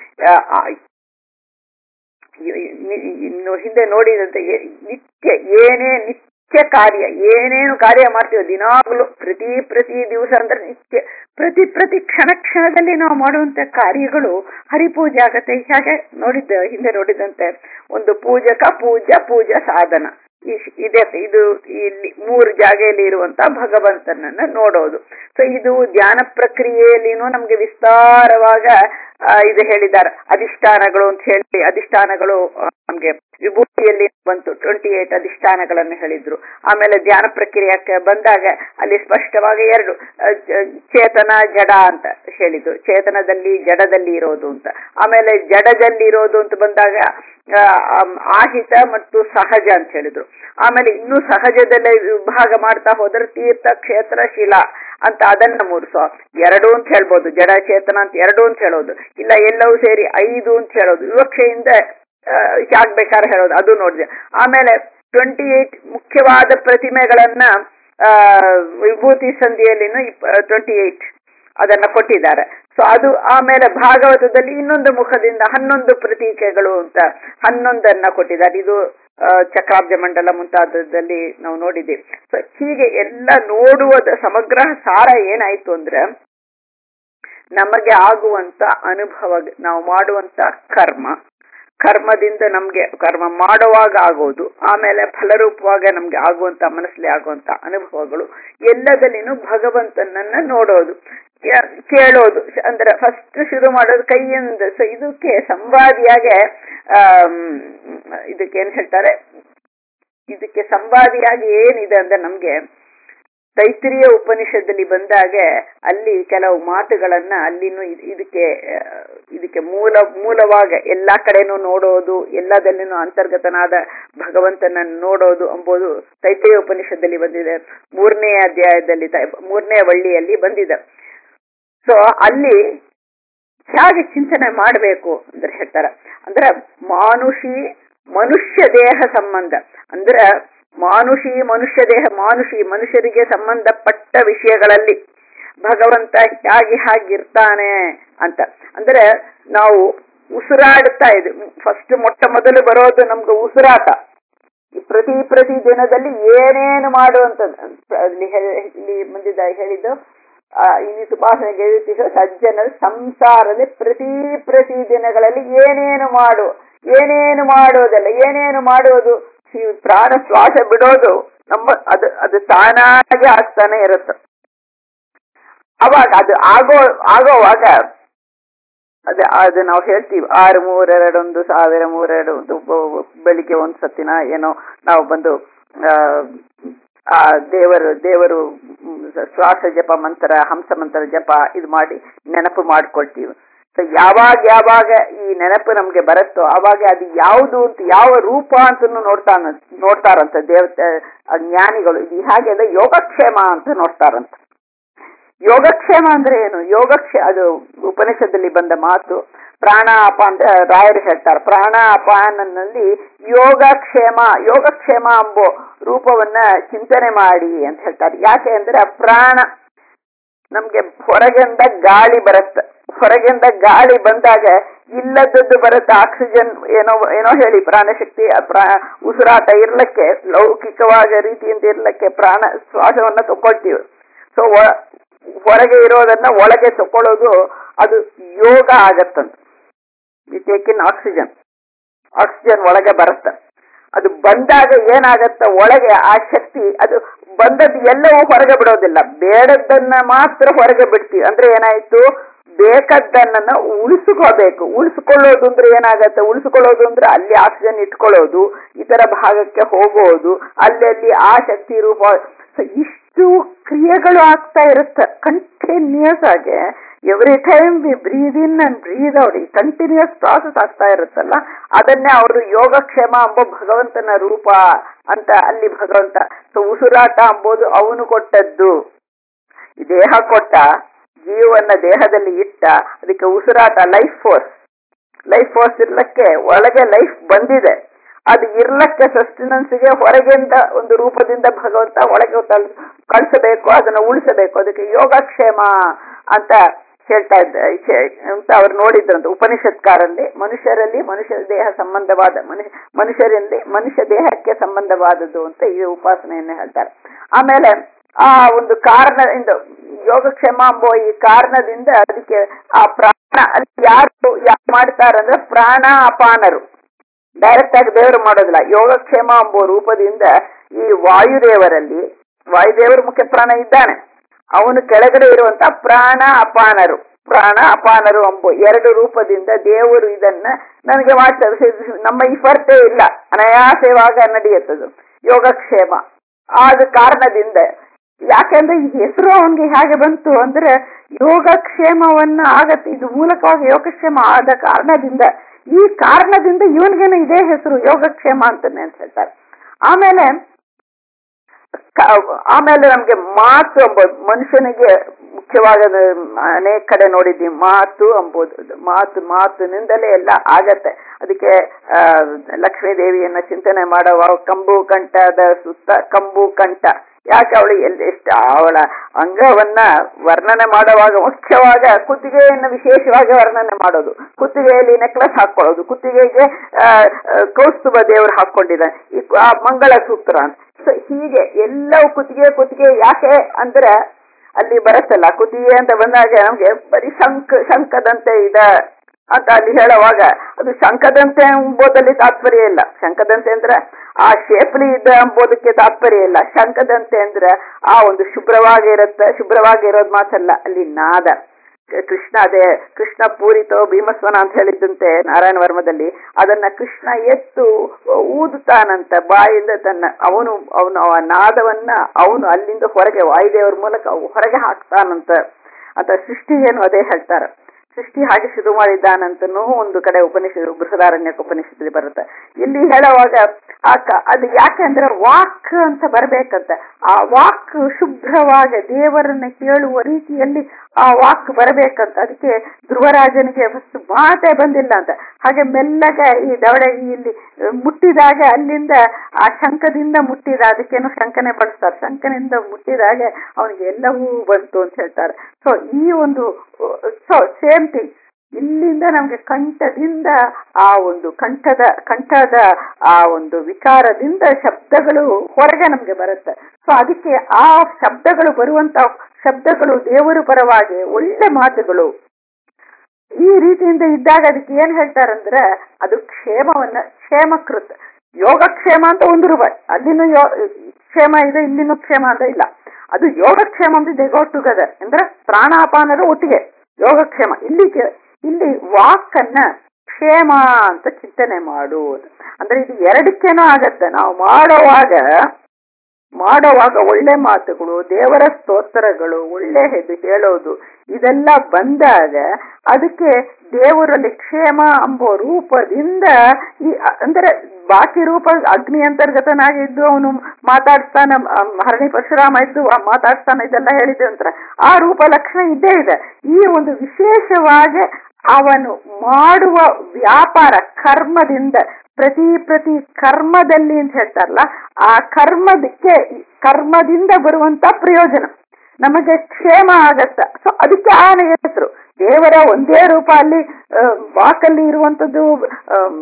ಹಿಂದೆ ನೋಡಿದಂತೆ ನಿತ್ಯ ಏನೇ ನಿತ್ಯ ಕಾರ್ಯ ಏನೇನು ಕಾರ್ಯ ಮಾಡ್ತೀವಿ ದಿನಾಗ್ಲೂ ಪ್ರತಿ ಪ್ರತಿ ದಿವಸ ಅಂದ್ರೆ ನಿತ್ಯ ಪ್ರತಿ ಪ್ರತಿ ಕ್ಷಣ ಕ್ಷಣದಲ್ಲಿ ನಾವು ಮಾಡುವಂತ ಕಾರ್ಯಗಳು ಹರಿಪೂಜೆ ಆಗತ್ತೆ ಹೇಗೆ ನೋಡಿದ್ದ ಹಿಂದೆ ನೋಡಿದಂತೆ ಒಂದು ಪೂಜಕ ಪೂಜಾ ಪೂಜಾ ಸಾಧನ ಇದೆ ಇದು ಇಲ್ಲಿ ಮೂರು ಜಾಗೆಯಲ್ಲಿ ಇರುವಂತ ಭಗವಂತನನ್ನ ನೋಡೋದು ಸೊ ಇದು ಧ್ಯಾನ ಪ್ರಕ್ರಿಯೆಯಲ್ಲಿನೂ ನಮ್ಗೆ ವಿಸ್ತಾರವಾಗ ಇದು ಹೇಳಿದ್ದಾರೆ ಅಧಿಷ್ಠಾನಗಳು ಅಂತ ಹೇಳಿ ಅಧಿಷ್ಠಾನಗಳು ನಮ್ಗೆ ವಿಭೂತಿಯಲ್ಲಿ ಬಂತು ಟ್ವೆಂಟಿ ಏಟ್ ಅಧಿಷ್ಠಾನಗಳನ್ನು ಹೇಳಿದ್ರು ಆಮೇಲೆ ಧ್ಯಾನ ಪ್ರಕ್ರಿಯೆಗೆ ಬಂದಾಗ ಅಲ್ಲಿ ಸ್ಪಷ್ಟವಾಗಿ ಎರಡು ಚೇತನ ಜಡ ಅಂತ ಹೇಳಿದ್ರು ಚೇತನದಲ್ಲಿ ಜಡದಲ್ಲಿ ಇರೋದು ಅಂತ ಆಮೇಲೆ ಜಡದಲ್ಲಿ ಇರೋದು ಅಂತ ಬಂದಾಗ ಆಹಿತ ಮತ್ತು ಸಹಜ ಅಂತ ಹೇಳಿದ್ರು ಆಮೇಲೆ ಇನ್ನೂ ಸಹಜದಲ್ಲೇ ವಿಭಾಗ ಮಾಡ್ತಾ ಹೋದ್ರೆ ತೀರ್ಥ ಕ್ಷೇತ್ರ ಶಿಲಾ ಅಂತ ಅದನ್ನ ಮೂಡಿಸೋ ಎರಡು ಅಂತ ಹೇಳ್ಬೋದು ಜಡ ಚೇತನ ಅಂತ ಎರಡು ಅಂತ ಹೇಳೋದು ಇಲ್ಲ ಎಲ್ಲವೂ ಸೇರಿ ಐದು ಅಂತ ಹೇಳೋದು ವಿವಕ್ಷೆಯಿಂದ ಯಾಕೆ ಬೇಕಾದ್ರೆ ಹೇಳೋದು ಅದು ನೋಡಿದೆ ಆಮೇಲೆ ಟ್ವೆಂಟಿ ಏಟ್ ಮುಖ್ಯವಾದ ಪ್ರತಿಮೆಗಳನ್ನ ಆ ವಿಭೂತಿ ಸಂಧಿಯಲ್ಲಿನೂ ಟ್ವೆಂಟಿ ಏಟ್ ಅದನ್ನ ಕೊಟ್ಟಿದ್ದಾರೆ ಸೊ ಅದು ಆಮೇಲೆ ಭಾಗವತದಲ್ಲಿ ಇನ್ನೊಂದು ಮುಖದಿಂದ ಹನ್ನೊಂದು ಪ್ರತೀಕೆಗಳು ಅಂತ ಹನ್ನೊಂದನ್ನ ಕೊಟ್ಟಿದ್ದಾರೆ ಇದು ಚಕ್ರಾಬ್ಜ ಮಂಡಲ ಮುಂತಾದದಲ್ಲಿ ನಾವು ನೋಡಿದ್ದೀವಿ ಸೊ ಹೀಗೆ ಎಲ್ಲ ನೋಡುವುದ ಸಮಗ್ರ ಸಾರ ಏನಾಯ್ತು ಅಂದ್ರೆ ನಮಗೆ ಆಗುವಂತ ಅನುಭವ ನಾವು ಮಾಡುವಂತ ಕರ್ಮ ಕರ್ಮದಿಂದ ನಮ್ಗೆ ಕರ್ಮ ಮಾಡುವಾಗ ಆಗೋದು ಆಮೇಲೆ ಫಲರೂಪವಾಗ ನಮ್ಗೆ ಆಗುವಂತ ಮನಸ್ಸಲ್ಲಿ ಆಗುವಂತ ಅನುಭವಗಳು ಎಲ್ಲದಲ್ಲಿನೂ ಭಗವಂತನನ್ನ ನೋಡೋದು ಕೇಳೋದು ಅಂದ್ರೆ ಫಸ್ಟ್ ಶುರು ಮಾಡೋದು ಕೈಯಿಂದ ಸೊ ಇದಕ್ಕೆ ಸಂವಾದಿಯಾಗೆ ಆ ಇದಕ್ಕೆ ಏನ್ ಹೇಳ್ತಾರೆ ಇದಕ್ಕೆ ಸಂವಾದಿಯಾಗಿ ಏನಿದೆ ಅಂದ್ರೆ ನಮ್ಗೆ ತೈತ್ರಿಯ ಉಪನಿಷತ್ತಲ್ಲಿ ಬಂದಾಗೆ ಅಲ್ಲಿ ಕೆಲವು ಮಾತುಗಳನ್ನ ಅಲ್ಲಿನೂ ಇದ್- ಇದಕ್ಕೆ ಆ, ಇದಕ್ಕೆ ಮೂಲ ಮೂಲವಾಗ ಎಲ್ಲಾ ಕಡೆನೂ ನೋಡೋದು ಎಲ್ಲದಲ್ಲಿನೂ ಅಂತರ್ಗತನಾದ ಭಗವಂತನ ನೋಡೋದು ಎಂಬುದು ತೈತ್ರಿಯ ಉಪನಿಷತ್ತಲ್ಲಿ ಬಂದಿದೆ ಮೂರನೇ ಅಧ್ಯಾಯದಲ್ಲಿ ತ- ಮೂರನೇ ವಳ್ಳಿಯಲ್ಲಿ ಬಂದಿದೆ ಸೊ ಅಲ್ಲಿ ಹೇಗೆ ಚಿಂತನೆ ಮಾಡಬೇಕು ಅಂದ್ರೆ ಹೇಳ್ತಾರ ಅಂದ್ರೆ ಮಾನುಷಿ ಮನುಷ್ಯ ದೇಹ ಸಂಬಂಧ ಅಂದ್ರೆ ಮಾನುಷಿ ಮನುಷ್ಯ ದೇಹ ಮಾನುಷಿ ಮನುಷ್ಯರಿಗೆ ಸಂಬಂಧಪಟ್ಟ ವಿಷಯಗಳಲ್ಲಿ ಭಗವಂತ ಹೇಗೆ ಹಾಗಿರ್ತಾನೆ ಅಂತ ಅಂದ್ರೆ ನಾವು ಉಸಿರಾಡ್ತಾ ಇದ್ವಿ ಫಸ್ಟ್ ಮೊಟ್ಟ ಮೊದಲು ಬರೋದು ನಮ್ಗೆ ಉಸಿರಾಟ ಈ ಪ್ರತಿ ಪ್ರತಿ ದಿನದಲ್ಲಿ ಏನೇನು ಮಾಡುವಂಥದ್ದು ಅಲ್ಲಿ ಹೇ- ಇಲ್ಲಿ ಮುಂದಿದ ಹೇಳಿದ್ದು ಆ, ಇಲ್ಲಿ ಸುಭಾಷಣೆಗೆ ಹೇಳ್ತಿದ್ರು, ಸಜ್ಜನರು ಸಂಸಾರದಲ್ಲಿ ಪ್ರತಿ ಪ್ರತಿ ದಿನಗಳಲ್ಲಿ ಏನೇನು ಮಾಡು ಏನೇನು ಮಾಡೋದಲ್ಲ ಏನೇನು ಮಾಡುವುದು ಈ ಪ್ರಾಣ ಶ್ವಾಸ ಬಿಡೋದು ನಮ್ಮ ಅದು ಅದು ತಾನಾಗೆ ಆಗ್ತಾನೆ ಇರುತ್ತೆ ಅವಾಗ ಅದು ಆಗೋ ಆಗೋವಾಗ ಅದೇ ಅದು ನಾವು ಹೇಳ್ತೀವಿ ಆರು ಮೂರೆರಡೊಂದು ಸಾವಿರ ಮೂರೆರಡು ಬ- ಬೆಳಿಗ್ಗೆ ಒಂದ್ ಸತಿನ ಏನೋ ನಾವು ಬಂದು ಆ, ಆ ದೇವರು ದೇವರು ಮ್, ಶ್ವಾಸ ಜಪ ಮಂತ್ರ ಹಂಸ ಮಂತ್ರ ಜಪ ಇದು ಮಾಡಿ ನೆನಪು ಮಾಡ್ಕೊಳ್ತೀವಿ ಸೊ ಯಾವಾಗ ಯಾವಾಗ ಈ ನೆನಪು ನಮ್ಗೆ ಬರುತ್ತೋ ಅವಾಗ ಅದು ಯಾವುದು ಅಂತ ಯಾವ ರೂಪ ಅಂತ ನೋಡ್ತಾನ ನೋಡ್ತಾರಂತ ದೇವತೆ ಆ ಜ್ಞಾನಿಗಳು ಇದು ಹಾಗೆ ಅಂದ್ರೆ ಯೋಗಕ್ಷೇಮ ಅಂತ ನೋಡ್ತಾರಂತ ಯೋಗಕ್ಷೇಮ ಅಂದ್ರೆ ಏನು ಯೋಗಕ್ಷೇ ಅದು ಉಪನಿಷತ್ತಲ್ಲಿ ಬಂದ ಮಾತು ಪ್ರಾಣಾಪ ಅಂತ ರಾಯರು ಹೇಳ್ತಾರೆ ಪ್ರಾಣಾಪಾನಲ್ಲಿ ಯೋಗಕ್ಷೇಮ ಯೋಗಕ್ಷೇಮ ಎಂಬೋ ರೂಪವನ್ನ ಚಿಂತನೆ ಮಾಡಿ ಅಂತ ಹೇಳ್ತಾರೆ ಯಾಕೆ ಅಂದ್ರೆ ಪ್ರಾಣ ನಮ್ಗೆ ಹೊರಗಿಂದ ಗಾಳಿ ಬರುತ್ತೆ ಹೊರಗಿಂದ ಗಾಳಿ ಬಂದಾಗ ಇಲ್ಲದದ್ದು ಬರುತ್ತೆ ಆಕ್ಸಿಜನ್ ಏನೋ ಏನೋ ಹೇಳಿ ಪ್ರಾಣಶಕ್ತಿ ಆ ಪ್ರಾ ಉಸಿರಾಟ ಇರ್ಲಕ್ಕೆ ಲೌಕಿಕವಾದ ರೀತಿಯಿಂದ ಇರ್ಲಕ್ಕೆ ಪ್ರಾಣ ಶ್ವಾಸವನ್ನ ತಗೊಳ್ತೀವಿ ಸೊ ಹೊರಗೆ ಇರೋದನ್ನ ಒಳಗೆ ತಕೊಳ್ಳೋದು ಅದು ಯೋಗ ಆಗತ್ತಂತ we take in oxygen oxygen ಒಳಗೆ ಬರುತ್ತೆ ಅದು ಬಂದಾಗ ಏನಾಗತ್ತ ಒಳಗೆ ಆ ಶಕ್ತಿ ಅದು ಬಂದದ್ದು ಎಲ್ಲವೂ ಹೊರಗೆ ಬಿಡೋದಿಲ್ಲ ಬೇಡದ್ದನ್ನ ಮಾತ್ರ ಹೊರಗೆ ಬಿಡ್ತೀವಿ ಅಂದ್ರೆ ಏನಾಯ್ತು ಬೇಕಾದ್ದನ್ನ ಉಳಿಸ್ಕೋಬೇಕು ಉಳಿಸ್ಕೊಳ್ಳೋದು ಅಂದ್ರೆ ಏನಾಗತ್ತೆ ಉಳಿಸ್ಕೊಳ್ಳೋದು ಅಂದ್ರೆ ಅಲ್ಲಿ ಆಕ್ಸಿಜನ್ ಇಟ್ಕೊಳ್ಳೋದು ಇತರ ಭಾಗಕ್ಕೆ ಹೋಗೋದು ಅಲ್ಲಲ್ಲಿ ಆ ಶಕ್ತಿ ರೂಪ ಸೊ ಇಷ್ಟು ಕ್ರಿಯೆಗಳು ಆಗ್ತಾ ಇರುತ್ತೆ ಕಂಟಿನ್ಯೂಸ್ ಆಗಿ every time we breathe in and breathe out ಈ ಕಂಟಿನ್ಯೂಸ್ ಪ್ರಾಸೆಸ್ ಆಗ್ತಾ ಇರುತ್ತಲ್ಲ ಅದನ್ನೇ ಅವರು ಯೋಗಕ್ಷೇಮ ಎಂಬ ಭಗವಂತನ ರೂಪ ಅಂತ ಅಲ್ಲಿ ಭಗವಂತ ಸೊ ಉಸಿರಾಟ ಎಂಬುದು ಅವನು ಕೊಟ್ಟದ್ದು ಈ ದೇಹ ಕೊಟ್ಟ ಜೀವವನ್ನ ದೇಹದಲ್ಲಿ ಇಟ್ಟ ಅದಕ್ಕೆ ಉಸಿರಾಟ ಲೈಫ್ ಫೋರ್ಸ್ ಲೈಫ್ ಫೋರ್ಸ್ ಇರ್ಲಕ್ಕೆ ಒಳಗೆ ಲೈಫ್ ಬಂದಿದೆ ಅದು ಇರ್ಲಕ್ಕೆ ಸಸ್ಟೆನೆನ್ಸ್ಗೆ ಹೊರಗಿಂದ ಒಂದು ರೂಪದಿಂದ ಭಗವಂತ ಒಳಗೆ ತಳ್- ಕಳಿಸಬೇಕು ಅದನ್ನ ಉಳಿಸಬೇಕು ಅದಕ್ಕೆ ಯೋಗಕ್ಷೇಮ ಅಂತ ಹೇಳ್ತಾ ಇದ್ದ ಹೇ- ಅಂತ ಅವ್ರು ನೋಡಿದ್ರಂತ ಉಪನಿಷತ್ಕಾರಲ್ಲಿ ಮನುಷ್ಯರಲ್ಲಿ ಮನುಷ್ಯ ದೇಹ ಸಂಬಂಧವಾದ ಮನುಷ್ಯ ಮನುಷ್ಯರಲ್ಲಿ ಮನುಷ್ಯ ದೇಹಕ್ಕೆ ಸಂಬಂಧವಾದದ್ದು ಅಂತ ಈ ಉಪಾಸನೆಯನ್ನ ಹೇಳ್ತಾರೆ ಆಮೇಲೆ ಆ ಒಂದು ಕಾರಣದಿಂದ ಯೋಗಕ್ಷೇಮ ಎಂಬ ಈ ಕಾರಣದಿಂದ ಅದಕ್ಕೆ ಆ ಪ್ರಾಣ ಅಲ್ಲಿ ಯಾರು ಯಾರು ಮಾಡ್ತಾರಂದ್ರೆ ಪ್ರಾಣ ಅಪಾನರು ಡೈರೆಕ್ಟ್ ಆಗಿ ದೇವರು ಮಾಡೋದಿಲ್ಲ ಯೋಗಕ್ಷೇಮ ಎಂಬ ರೂಪದಿಂದ ಈ ವಾಯುದೇವರಲ್ಲಿ ವಾಯುದೇವರು ಮುಖ್ಯ ಪ್ರಾಣ ಇದ್ದಾನೆ ಅವನು ಕೆಳಗಡೆ ಇರುವಂತ ಪ್ರಾಣ ಅಪಾನರು ಪ್ರಾಣ ಅಪಾನರು ಎಂಬ ಎರಡು ರೂಪದಿಂದ ದೇವರು ಇದನ್ನ ನನಗೆ ಮಾಡ್ತಾರೆ ನಮ್ಮ ಇಫರ್ಟೇ ಇಲ್ಲ ಅನಾಯಾಸವಾಗ ನಡೆಯುತ್ತದು ಯೋಗಕ್ಷೇಮ ಆದ ಕಾರಣದಿಂದ ಯಾಕೆಂದ್ರೆ ಈ ಹೆಸರು ಅವನಿಗೆ ಹೇಗೆ ಬಂತು ಅಂದ್ರೆ ಯೋಗಕ್ಷೇಮವನ್ನ ಆಗತ್ತೆ ಇದು ಮೂಲಕವಾಗಿ ಯೋಗಕ್ಷೇಮ ಆದ ಕಾರಣದಿಂದ ಈ ಕಾರಣದಿಂದ ಇವನಿಗೇನು ಇದೇ ಹೆಸರು ಯೋಗಕ್ಷೇಮ ಅಂತಾನೆ ಅಂತ ಹೇಳ್ತಾರೆ ಆಮೇಲೆ ಕ- ಆಮೇಲೆ ನಮ್ಗೆ ಮಾತು ಎಂಬುದು ಮನುಷ್ಯನಿಗೆ ಮುಖ್ಯವಾದ ಅನೇಕ ಕಡೆ ನೋಡಿದ್ವಿ ಮಾತು ಎಂಬುದು ಮಾತು ಮಾತಿನಿಂದಲೇ ಎಲ್ಲ ಆಗತ್ತೆ ಅದಕ್ಕೆ ಆ ಲಕ್ಷ್ಮೀ ದೇವಿಯನ್ನ ಚಿಂತನೆ ಮಾಡುವ ಕಂಬು ಕಂಠದ ಸುತ್ತ ಕಂಬು ಕಂಠ ಯಾಕೆ ಅವಳು ಎಲ್ಲಿ ಎಷ್ಟು ಅವಳ ಅಂಗವನ್ನ ವರ್ಣನೆ ಮಾಡುವಾಗ ಮುಖ್ಯವಾಗ ಕುತ್ತಿಗೆಯನ್ನು ವಿಶೇಷವಾಗಿ ವರ್ಣನೆ ಮಾಡೋದು ಕುತ್ತಿಗೆಯಲ್ಲಿ ನೆಕ್ಲೆಸ್ ಹಾಕೊಳ್ಳೋದು ಕುತ್ತಿಗೆಗೆ ಆ, ಆ, ಕೌಸ್ತುಭ ದೇವರು ಹಾಕೊಂಡಿದ್ದಾನೆ ಈ ಕು- ಆ ಮಂಗಳ ಸೂತ್ರ ಅಂತ ಸೊ ಹೀಗೆ ಎಲ್ಲವೂ ಕುತ್ತಿಗೆ ಕುತ್ತಿಗೆ ಯಾಕೆ ಅಂದ್ರೆ ಅಲ್ಲಿ ಬರುತ್ತಲ್ಲ ಕುತ್ತಿಗೆ ಅಂತ ಬಂದಾಗ ನಮ್ಗೆ ಬರೀ ಶಂಕ ಶಂಕದಂತೆ ಇದೆ ಅಂತ ಅಲ್ಲಿ ಹೇಳುವಾಗ ಅದು ಶಂಕದಂತೆ ಎಂಬುದಲ್ಲಿ ತಾತ್ಪರ್ಯ ಇಲ್ಲ ಶಂಕದಂತೆ ಅಂದ್ರೆ ಆ ಶೇಪ್ಲಿ ಇದೆ ಎಂಬುದಕ್ಕೆ ತಾತ್ಪರ್ಯ ಇಲ್ಲ ಶಂಕದಂತೆ ಅಂದ್ರೆ ಆ ಒಂದು ಶುಭ್ರವಾಗಿ ಇರುತ್ತೆ ಶುಭ್ರವಾಗಿ ಇರೋದು ಮಾತಲ್ಲ ಅಲ್ಲಿ ನಾದ ಕೃಷ್ಣ ಅದೇ ಕೃಷ್ಣ ಪೂರಿತೋ ಭೀಮಸ್ವನ ಅಂತ ಹೇಳಿದ್ದಂತೆ ನಾರಾಯಣ ವರ್ಮದಲ್ಲಿ ಅದನ್ನ ಕೃಷ್ಣ ಎತ್ತು ಊದುತ್ತಾನಂತ ಬಾಯಿಂದ ತನ್ನ ಅವನು ಅವನು ಆ ನಾದವನ್ನ ಅವನು ಅಲ್ಲಿಂದ ಹೊರಗೆ ವಾಯುದೇವರ ಮೂಲಕ ಹೊರಗೆ ಹಾಕ್ತಾನಂತ ಅಂತ ಸೃಷ್ಟಿಗೇನು ಅದೇ ಹೇಳ್ತಾರೆ ಸೃಷ್ಟಿ ಹಾಗೆ ಶುರು ಮಾಡಿದ್ದಾನಂತನೂ ಒಂದು ಕಡೆ ಉಪನಿಷತ್ ಬೃಹದಾರಣ್ಯ ಉಪನಿಷತ್ತಲ್ಲಿ ಬರುತ್ತೆ ಇಲ್ಲಿ ಹೇಳುವಾಗ ಆ ಕ- ಅದು ಯಾಕೆಂದ್ರೆ ವಾಕ್ ಅಂತ ಬರ್ಬೇಕಂತ ಆ ವಾಕ್ ಶುಭ್ರವಾಗಿ ದೇವರನ್ನ ಕೇಳುವ ರೀತಿಯಲ್ಲಿ ಆ ವಾಕ್ ಬರಬೇಕಂತ ಅದಕ್ಕೆ ಧ್ರುವರಾಜನಿಗೆ ಫಸ್ಟ್ ಮಾತೇ ಬಂದಿಲ್ಲ ಅಂತ ಹಾಗೆ ಮೆಲ್ಲಗೆ ಈ ದವಡೆ ಇಲ್ಲಿ ಮುಟ್ಟಿದಾಗ ಅಲ್ಲಿಂದ ಆ ಶಂಕದಿಂದ ಮುಟ್ಟಿದ ಅದಕ್ಕೇನು ಶಂಕನೆ ಪಡಿಸ್ತಾರೆ ಶಂಕನಿಂದ ಮುಟ್ಟಿದಾಗ ಅವನಿಗೆ ಎಲ್ಲವೂ ಬಂತು ಅಂತ ಹೇಳ್ತಾರೆ ಸೊ ಈ ಒಂದು ಸೊ ಸೇಮ್ ಥಿಂಗ್ ಇಲ್ಲಿಂದ ನಮ್ಗೆ ಕಂಠದಿಂದ ಆ ಒಂದು ಕಂಠದ ಕಂಠದ ಆ ಒಂದು ವಿಕಾರದಿಂದ ಶಬ್ದಗಳು ಹೊರಗೆ ನಮ್ಗೆ ಬರುತ್ತೆ ಸೊ ಅದಕ್ಕೆ ಆ ಶಬ್ದಗಳು ಬರುವಂತ ಶಬ್ದಗಳು ದೇವರು ಪರವಾಗಿ ಒಳ್ಳೆ ಮಾತುಗಳು ಈ ರೀತಿಯಿಂದ ಇದ್ದಾಗ ಅದಕ್ಕೆ ಏನ್ ಹೇಳ್ತಾರಂದ್ರೆ ಅದು ಕ್ಷೇಮವನ್ನ ಕ್ಷೇಮಕೃತ್ ಯೋಗಕ್ಷೇಮ ಅಂತ ಒಂದು ರೂಪಾಯಿ ಅಲ್ಲಿನೂ ಯೋ ಕ್ಷೇಮ ಇದೆ ಇಲ್ಲಿನೂ ಕ್ಷೇಮ ಅಂತ ಇಲ್ಲ ಅದು ಯೋಗಕ್ಷೇಮ ಅಂತ ದೇ ಗೋ ಟುಗೆದರ್ ಅಂದ್ರೆ ಪ್ರಾಣಾಪಾನದ ಒಟ್ಟಿಗೆ ಯೋಗಕ್ಷೇಮ ಇಲ್ಲಿ ಕೆ- ಇಲ್ಲಿ ವಾಕನ್ನ ಕ್ಷೇಮ ಅಂತ ಚಿಂತನೆ ಮಾಡು ಅಂದ್ರೆ ಇದು ಎರಡಕ್ಕೇನೋ ಆಗತ್ತೆ ನಾವು ಮಾಡೋವಾಗ ಮಾಡೋವಾಗ ಒಳ್ಳೆ ಮಾತುಗಳು ದೇವರ ಸ್ತೋತ್ರಗಳು ಒಳ್ಳೆ ಹೆದ್ದು ಹೇಳೋದು ಇದೆಲ್ಲ ಬಂದಾಗ ಅದಕ್ಕೆ ದೇವರಲ್ಲಿ ಕ್ಷೇಮ ಎಂಬೋ ರೂಪದಿಂದ ಈ ಅಂದ್ರೆ ಬಾಕಿ ರೂಪ ಅಗ್ನಿ ಅಂತರ್ಗತನಾಗಿದ್ದು ಅವನು ಮಾತಾಡ್ತಾನ ಅಮ್, ಹರಣಿ ಪರಶುರಾಮ ಇದ್ದು ಆ ಮಾತಾಡ್ತಾನ ಇದೆಲ್ಲ ಹೇಳಿದ ನಂತರ ಆ ರೂಪ ಲಕ್ಷಣ ಇದ್ದೇ ಇದೆ ಈ ಒಂದು ವಿಶೇಷವಾಗಿ ಅವನು ಮಾಡುವ ವ್ಯಾಪಾರ ಕರ್ಮದಿಂದ ಪ್ರತಿ ಪ್ರತಿ ಕರ್ಮದಲ್ಲಿ ಅಂತ ಹೇಳ್ತಾರಲ್ಲ ಆ ಕರ್ಮದಕ್ಕೆ ಕರ್ಮದಿಂದ ಬರುವಂತ ಪ್ರಯೋಜನ ನಮಗೆ ಕ್ಷೇಮ ಆಗತ್ತ ಸೊ ಅದಕ್ಕೆ ಆನ ಹೆಸರು ದೇವರ ಒಂದೇ ರೂಪ ಅಲ್ಲಿ ಆ, ವಾಕಲ್ಲಿ ಇರುವಂತದ್ದು ಆಮ್,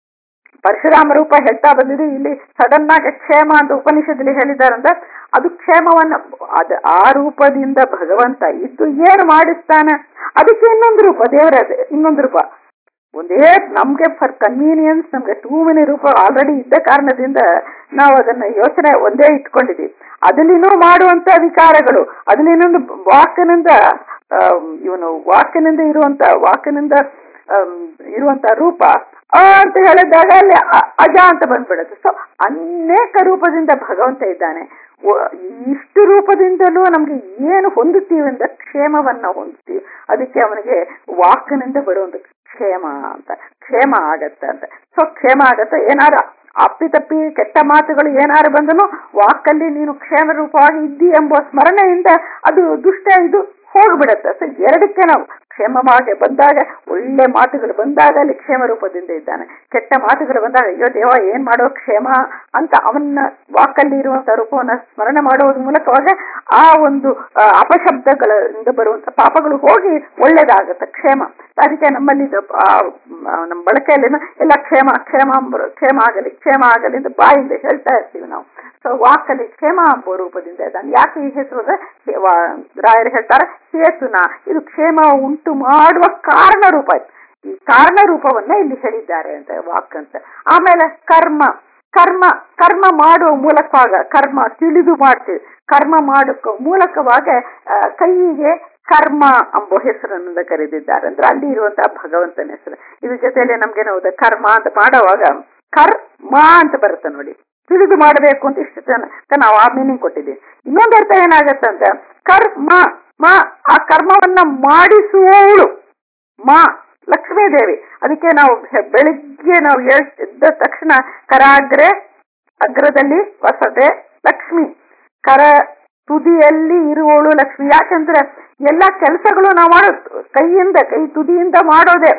ಪರಶುರಾಮ ರೂಪ ಹೇಳ್ತಾ ಬಂದಿದೆ ಇಲ್ಲಿ ಸಡನ್ ಆಗಿ ಕ್ಷೇಮ ಅಂತ ಉಪನಿಷತ್ತಲ್ಲಿ ಹೇಳಿದಾರಂದ್ರೆ ಅದು ಕ್ಷೇಮವನ್ನ ಅದ ಆ ರೂಪದಿಂದ ಭಗವಂತ ಇದ್ದು ಏನು ಮಾಡಿಸ್ತಾನೆ ಅದಕ್ಕೆ ಇನ್ನೊಂದು ರೂಪ ದೇವರ ಇನ್ನೊಂದು ರೂಪ ಒಂದೇ ನಮ್ಗೆ ಫಾರ್ ಕನ್ವೀನಿಯನ್ಸ್ ನಮ್ಗೆ ಟೂ ಮೆನಿ ರೂಪ ಆಲ್ರೆಡಿ ಇದ್ದ ಕಾರಣದಿಂದ ನಾವು ಅದನ್ನ ಯೋಚನೆ ಒಂದೇ ಇಟ್ಕೊಂಡಿದೀವಿ ಅದಲ್ಲಿನೂ ಮಾಡುವಂತ ವಿಕಾರಗಳು ಅದ್ರಲ್ಲಿ ಇನ್ನೊಂದು ವಾಕಿನಿಂದ ಇವನು ವಾಕಿನಿಂದ ಇರುವಂತ ವಾಕಿನಿಂದ ಆಮ್, ಇರುವಂತ ರೂಪ ಆ ಅಂತ ಹೇಳಿದಾಗ ಅಲ್ಲಿ ಅ- ಅಜ ಅಂತ ಬಂದ್ಬಿಡುತ್ತೆ ಸೊ ಅನೇಕ ರೂಪದಿಂದ ಭಗವಂತ ಇದ್ದಾನೆ ಒ- ಇಷ್ಟು ರೂಪದಿಂದಲೂ ನಮ್ಗೆ ಏನು ಹೊಂದುತ್ತೀವಿ ಅಂದ್ರೆ ಕ್ಷೇಮವನ್ನ ಹೊಂದುತ್ತೀವಿ ಅದಕ್ಕೆ ಅವನಿಗೆ ವಾಕ್ನಿಂದ ಬರುವಂತ ಕ್ಷೇಮ ಅಂತ ಕ್ಷೇಮ ಆಗತ್ತೆ ಅಂತ ಸೊ ಕ್ಷೇಮ ಆಗತ್ತೆ ಏನಾರ ಅಪ್ಪಿತಪ್ಪಿ ಕೆಟ್ಟ ಮಾತುಗಳು ಏನಾರು ಬಂದನು ವಾಕಲ್ಲಿ ನೀನು ಕ್ಷೇಮ ರೂಪವಾಗಿ ಇದ್ದಿ ಎಂಬ ಸ್ಮರಣೆಯಿಂದ ಅದು ದುಷ್ಟ ಇದು ಹೋಗ್ಬಿಡತ್ತೆ ಸೊ ಎರಡಕ್ಕೆ ನಾವು ಕ್ಷೇಮವಾಗಿ ಬಂದಾಗ ಒಳ್ಳೆ ಮಾತುಗಳು ಬಂದಾಗ ಅಲ್ಲಿ ಕ್ಷೇಮ ರೂಪದಿಂದ ಇದ್ದಾನೆ ಕೆಟ್ಟ ಮಾತುಗಳು ಬಂದಾಗ ಅಯ್ಯೋ ದೇವ ಏನ್ ಮಾಡೋ ಕ್ಷೇಮ ಅಂತ ಅವನ್ನ ವಾಕಲ್ಲಿ ಇರುವಂತ ರೂಪವನ್ನ ಸ್ಮರಣೆ ಮಾಡೋದ್ರ ಮೂಲಕವಾಗ ಆ ಒಂದು ಆ, ಅಪಶಬ್ದಗಳಿಂದ ಬರುವಂತ ಪಾಪಗಳು ಹೋಗಿ ಒಳ್ಳೇದಾಗತ್ತೆ ಕ್ಷೇಮ ಅದಕ್ಕೆ ನಮ್ಮಲ್ಲಿ ಇದು, ಆ, ಮ್, ನಮ್ಮ ಬಳಕೆಯಲ್ಲಿ ಎಲ್ಲ ಕ್ಷೇಮ ಕ್ಷೇಮ ಅಂಬರು- ಕ್ಷೇಮ ಆಗಲಿ ಕ್ಷೇಮ ಆಗಲಿ ಅಂತ ಬಾಯಿಂದ ಹೇಳ್ತಾ ಇರ್ತೀವಿ ನಾವು ಸೊ ವಾಕಲ್ಲಿ ಕ್ಷೇಮ ಎಂಬ ರೂಪದಿಂದ ಇದ್ದಾನೆ ಯಾಕೆ ಈ ಹೆಸರು ಅಂದ್ರೆ ಹೇ- ವಾ- ರಾಯರು ಹೇಳ್ತಾರೆ ಹೇತುನ ಇದು ಕ್ಷೇಮ ಉಂಟು ಮಾಡುವ ಕಾರಣ ರೂಪ ಇದು. ಈ ಕಾರಣ ರೂಪವನ್ನ ಇಲ್ಲಿ ಹೇಳಿದ್ದಾರೆ ಅಂತ ವಾಕ್ ಅಂತ ಆಮೇಲೆ ಕರ್ಮ ಕರ್ಮ ಕರ್ಮ ಮಾಡುವ ಮೂಲಕವಾಗ ಕರ್ಮ ತಿಳಿದು ಮಾಡ್ತೀವಿ ಕರ್ಮ ಮಾಡೋಕ ಮೂಲಕವಾಗ ಆ, ಕೈಯಿಗೆ ಕರ್ಮ ಎಂಬ ಹೆಸರನ್ನು ಕರೆದಿದ್ದಾರೆ ಅಂದ್ರೆ ಅಲ್ಲಿ ಇರುವಂತಹ ಭಗವಂತನ ಹೆಸರು ಇದ್ರ ಜೊತೆಯಲ್ಲಿ ನಮ್ಗೆ ನಾವು ಕರ್ಮ ಅಂತ ಮಾಡುವಾಗ ಕರ್ಮ ಅಂತ ಬರುತ್ತೆ ನೋಡಿ ತಿಳಿದು ಮಾಡಬೇಕು ಅಂತ ಇಷ್ಟು ತನಕ ನಾವು ಆ ಮೀನಿಂಗ್ ಕೊಟ್ಟಿದ್ದೀವಿ ಇನ್ನೊಂದು ಅರ್ಥ ಏನಾಗತ್ತಂತ ಕರ್ಮ ಮಾ ಆ ಕರ್ಮವನ್ನ ಮಾಡಿಸುವವಳು ಮಾ ಲಕ್ಷ್ಮೀ ದೇವಿ ಅದಕ್ಕೆ ನಾವು ಹೆ- ಬೆಳಿಗ್ಗೆ ನಾವು ಎಳ್- ಎದ್ದ ತಕ್ಷಣ ಕರಾಗ್ರೆ ಅಗ್ರದಲ್ಲಿ ವಸತೆ ಲಕ್ಷ್ಮಿ ಕರ ತುದಿಯಲ್ಲಿ ಇರುವವಳು ಲಕ್ಷ್ಮಿ ಯಾಕಂದ್ರೆ ಎಲ್ಲಾ ಕೆಲಸಗಳು ನಾವು ಮಾಡೋದು ಕೈಯಿಂದ ಕೈ ತುದಿಯಿಂದ ಮಾಡೋದೇ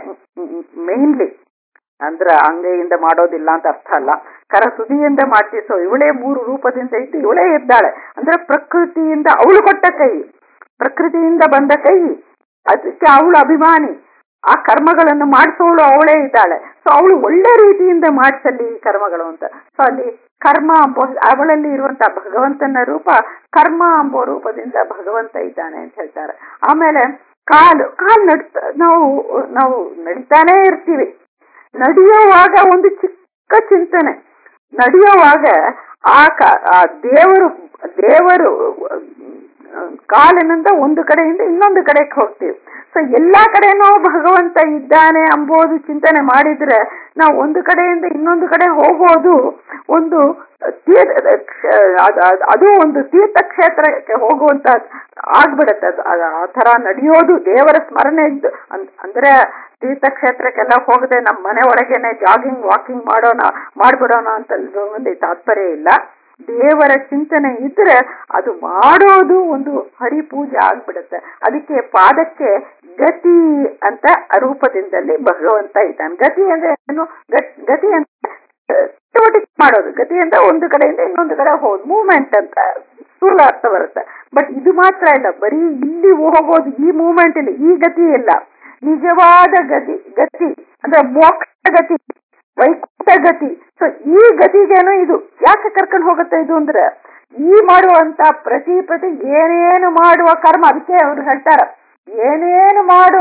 ಮೇನ್ಲಿ ಅಂದ್ರ ಅಂಗೈಯಿಂದ ಮಾಡೋದಿಲ್ಲ ಅಂತ ಅರ್ಥ ಅಲ್ಲ ಕರ ತುದಿಯಿಂದ ಮಾಡ್ತೀವಿ ಸೊ ಇವಳೇ ಮೂರು ರೂಪದಿಂದ ಇದ್ದು ಇವಳೇ ಇದ್ದಾಳೆ ಅಂದ್ರೆ ಪ್ರಕೃತಿಯಿಂದ ಅವಳು ಕೊಟ್ಟ ಕೈ ಪ್ರಕೃತಿಯಿಂದ ಬಂದ ಕೈ ಅದಕ್ಕೆ ಅವಳು ಅಭಿಮಾನಿ ಆ ಕರ್ಮಗಳನ್ನು ಮಾಡಿಸೋಳು ಅವಳೇ ಇದ್ದಾಳೆ ಸೊ ಅವಳು ಒಳ್ಳೆ ರೀತಿಯಿಂದ ಮಾಡಿಸಲ್ಲಿ ಈ ಕರ್ಮಗಳು ಅಂತ ಸೊ ಅಲ್ಲಿ ಕರ್ಮ ಎಂಬ ಅವಳಲ್ಲಿ ಇರುವಂತಹ ಭಗವಂತನ ರೂಪ ಕರ್ಮ ಎಂಬ ರೂಪದಿಂದ ಭಗವಂತ ಇದ್ದಾನೆ ಅಂತ ಹೇಳ್ತಾರೆ ಆಮೇಲೆ ಕಾಲು ಕಾಲು ನಡ್ತ ನಾವು ನಾವು ನಡಿತಾನೇ ಇರ್ತೀವಿ ನಡೆಯುವಾಗ ಒಂದು ಚಿಕ್ಕ ಚಿಂತನೆ ನಡೆಯುವಾಗ ಆ ಕ- ಆ ದೇವರು ದೇವರು ಆ, ಕಾಲಿನಿಂದ ಒಂದು ಕಡೆಯಿಂದ ಇನ್ನೊಂದು ಕಡೆಗೆ ಹೋಗ್ತೀವಿ ಸೊ ಸೊ ಎಲ್ಲಾ ಕಡೆನೂ ಭಗವಂತ ಇದ್ದಾನೆ ಅಂಬೋದು ಚಿಂತನೆ ಮಾಡಿದ್ರೆ ನಾವು ಒಂದು ಕಡೆಯಿಂದ ಇನ್ನೊಂದು ಕಡೆ ಹೋಗೋದು ಒಂದು ತೀರ್ಥ ಕ್ಷ- ಅದ್- ಅದ್- ಅದು ಒಂದು ತೀರ್ಥಕ್ಷೇತ್ರಕ್ಕೆ ಹೋಗುವಂತ ಆಗ್ಬಿಡತ್ತೆ ಅದು ಅದ್- ಆ ತರ ನಡೆಯೋದು ದೇವರ ಸ್ಮರಣೆ ಇದ್ದು ಅನ್- ಅಂದ್ರೆ ತೀರ್ಥಕ್ಷೇತ್ರಕ್ಕೆಲ್ಲ ಹೋಗದೆ ನಮ್ಮ ಮನೆ ಒಳಗೇನೆ ಜಾಗಿಂಗ್ ವಾಕಿಂಗ್ ಮಾಡೋಣ ಮಾಡ್ಬಿಡೋಣ ಅಂತ ಒಂದು ತಾತ್ಪರ್ಯ ಇಲ್ಲ ದೇವರ ಚಿಂತನೆ ಇದ್ರೆ ಅದು ಮಾಡೋದು ಒಂದು ಹರಿಪೂಜೆ ಆಗ್ಬಿಡುತ್ತೆ ಅದಕ್ಕೆ ಪಾದಕ್ಕೆ ಗತಿ ಅಂತ ರೂಪದಿಂದಲೇ ಭಗವಂತ ಇದ್ದಾನೆ ಗತಿ ಅಂದ್ರೆ ಏನು ಗಟ್- ಗತಿ ಅಂತ ಚಟುವಟಿಕೆ ಮಾಡೋದು ಗತಿ ಅಂತ ಒಂದು ಕಡೆಯಿಂದ ಇನ್ನೊಂದು ಕಡೆ ಹೋದ್ ಮೂವ್ಮೆಂಟ್ ಅಂತ ಸ್ಥೂಲ ಅರ್ಥ ಬರುತ್ತೆ ಬಟ್ ಇದು ಮಾತ್ರ ಇಲ್ಲ ಬರೀ ಇಲ್ಲಿ ಹೋಗೋದು ಈ ಮೂವ್ಮೆಂಟ್ ಇಲ್ಲಿ ಈ ಗತಿ ಇಲ್ಲ ನಿಜವಾದ ಗತಿ ಗತಿ ಅಂದ್ರೆ ಮೋಕ್ಷ ಗತಿ ವೈಕುಂಠ ಗತಿ ಸೊ ಈ ಗತಿಗೇನು ಇದು ಯಾಕೆ ಕರ್ಕೊಂಡು ಹೋಗುತ್ತೆ ಇದು ಅಂದ್ರೆ ಈ ಮಾಡುವಂತ ಪ್ರತಿ ಪ್ರತಿ ಏನೇನು ಮಾಡುವ ಕರ್ಮ ಅದಕ್ಕೆ ಅವ್ರು ಹೇಳ್ತಾರ ಏನೇನು ಮಾಡುವ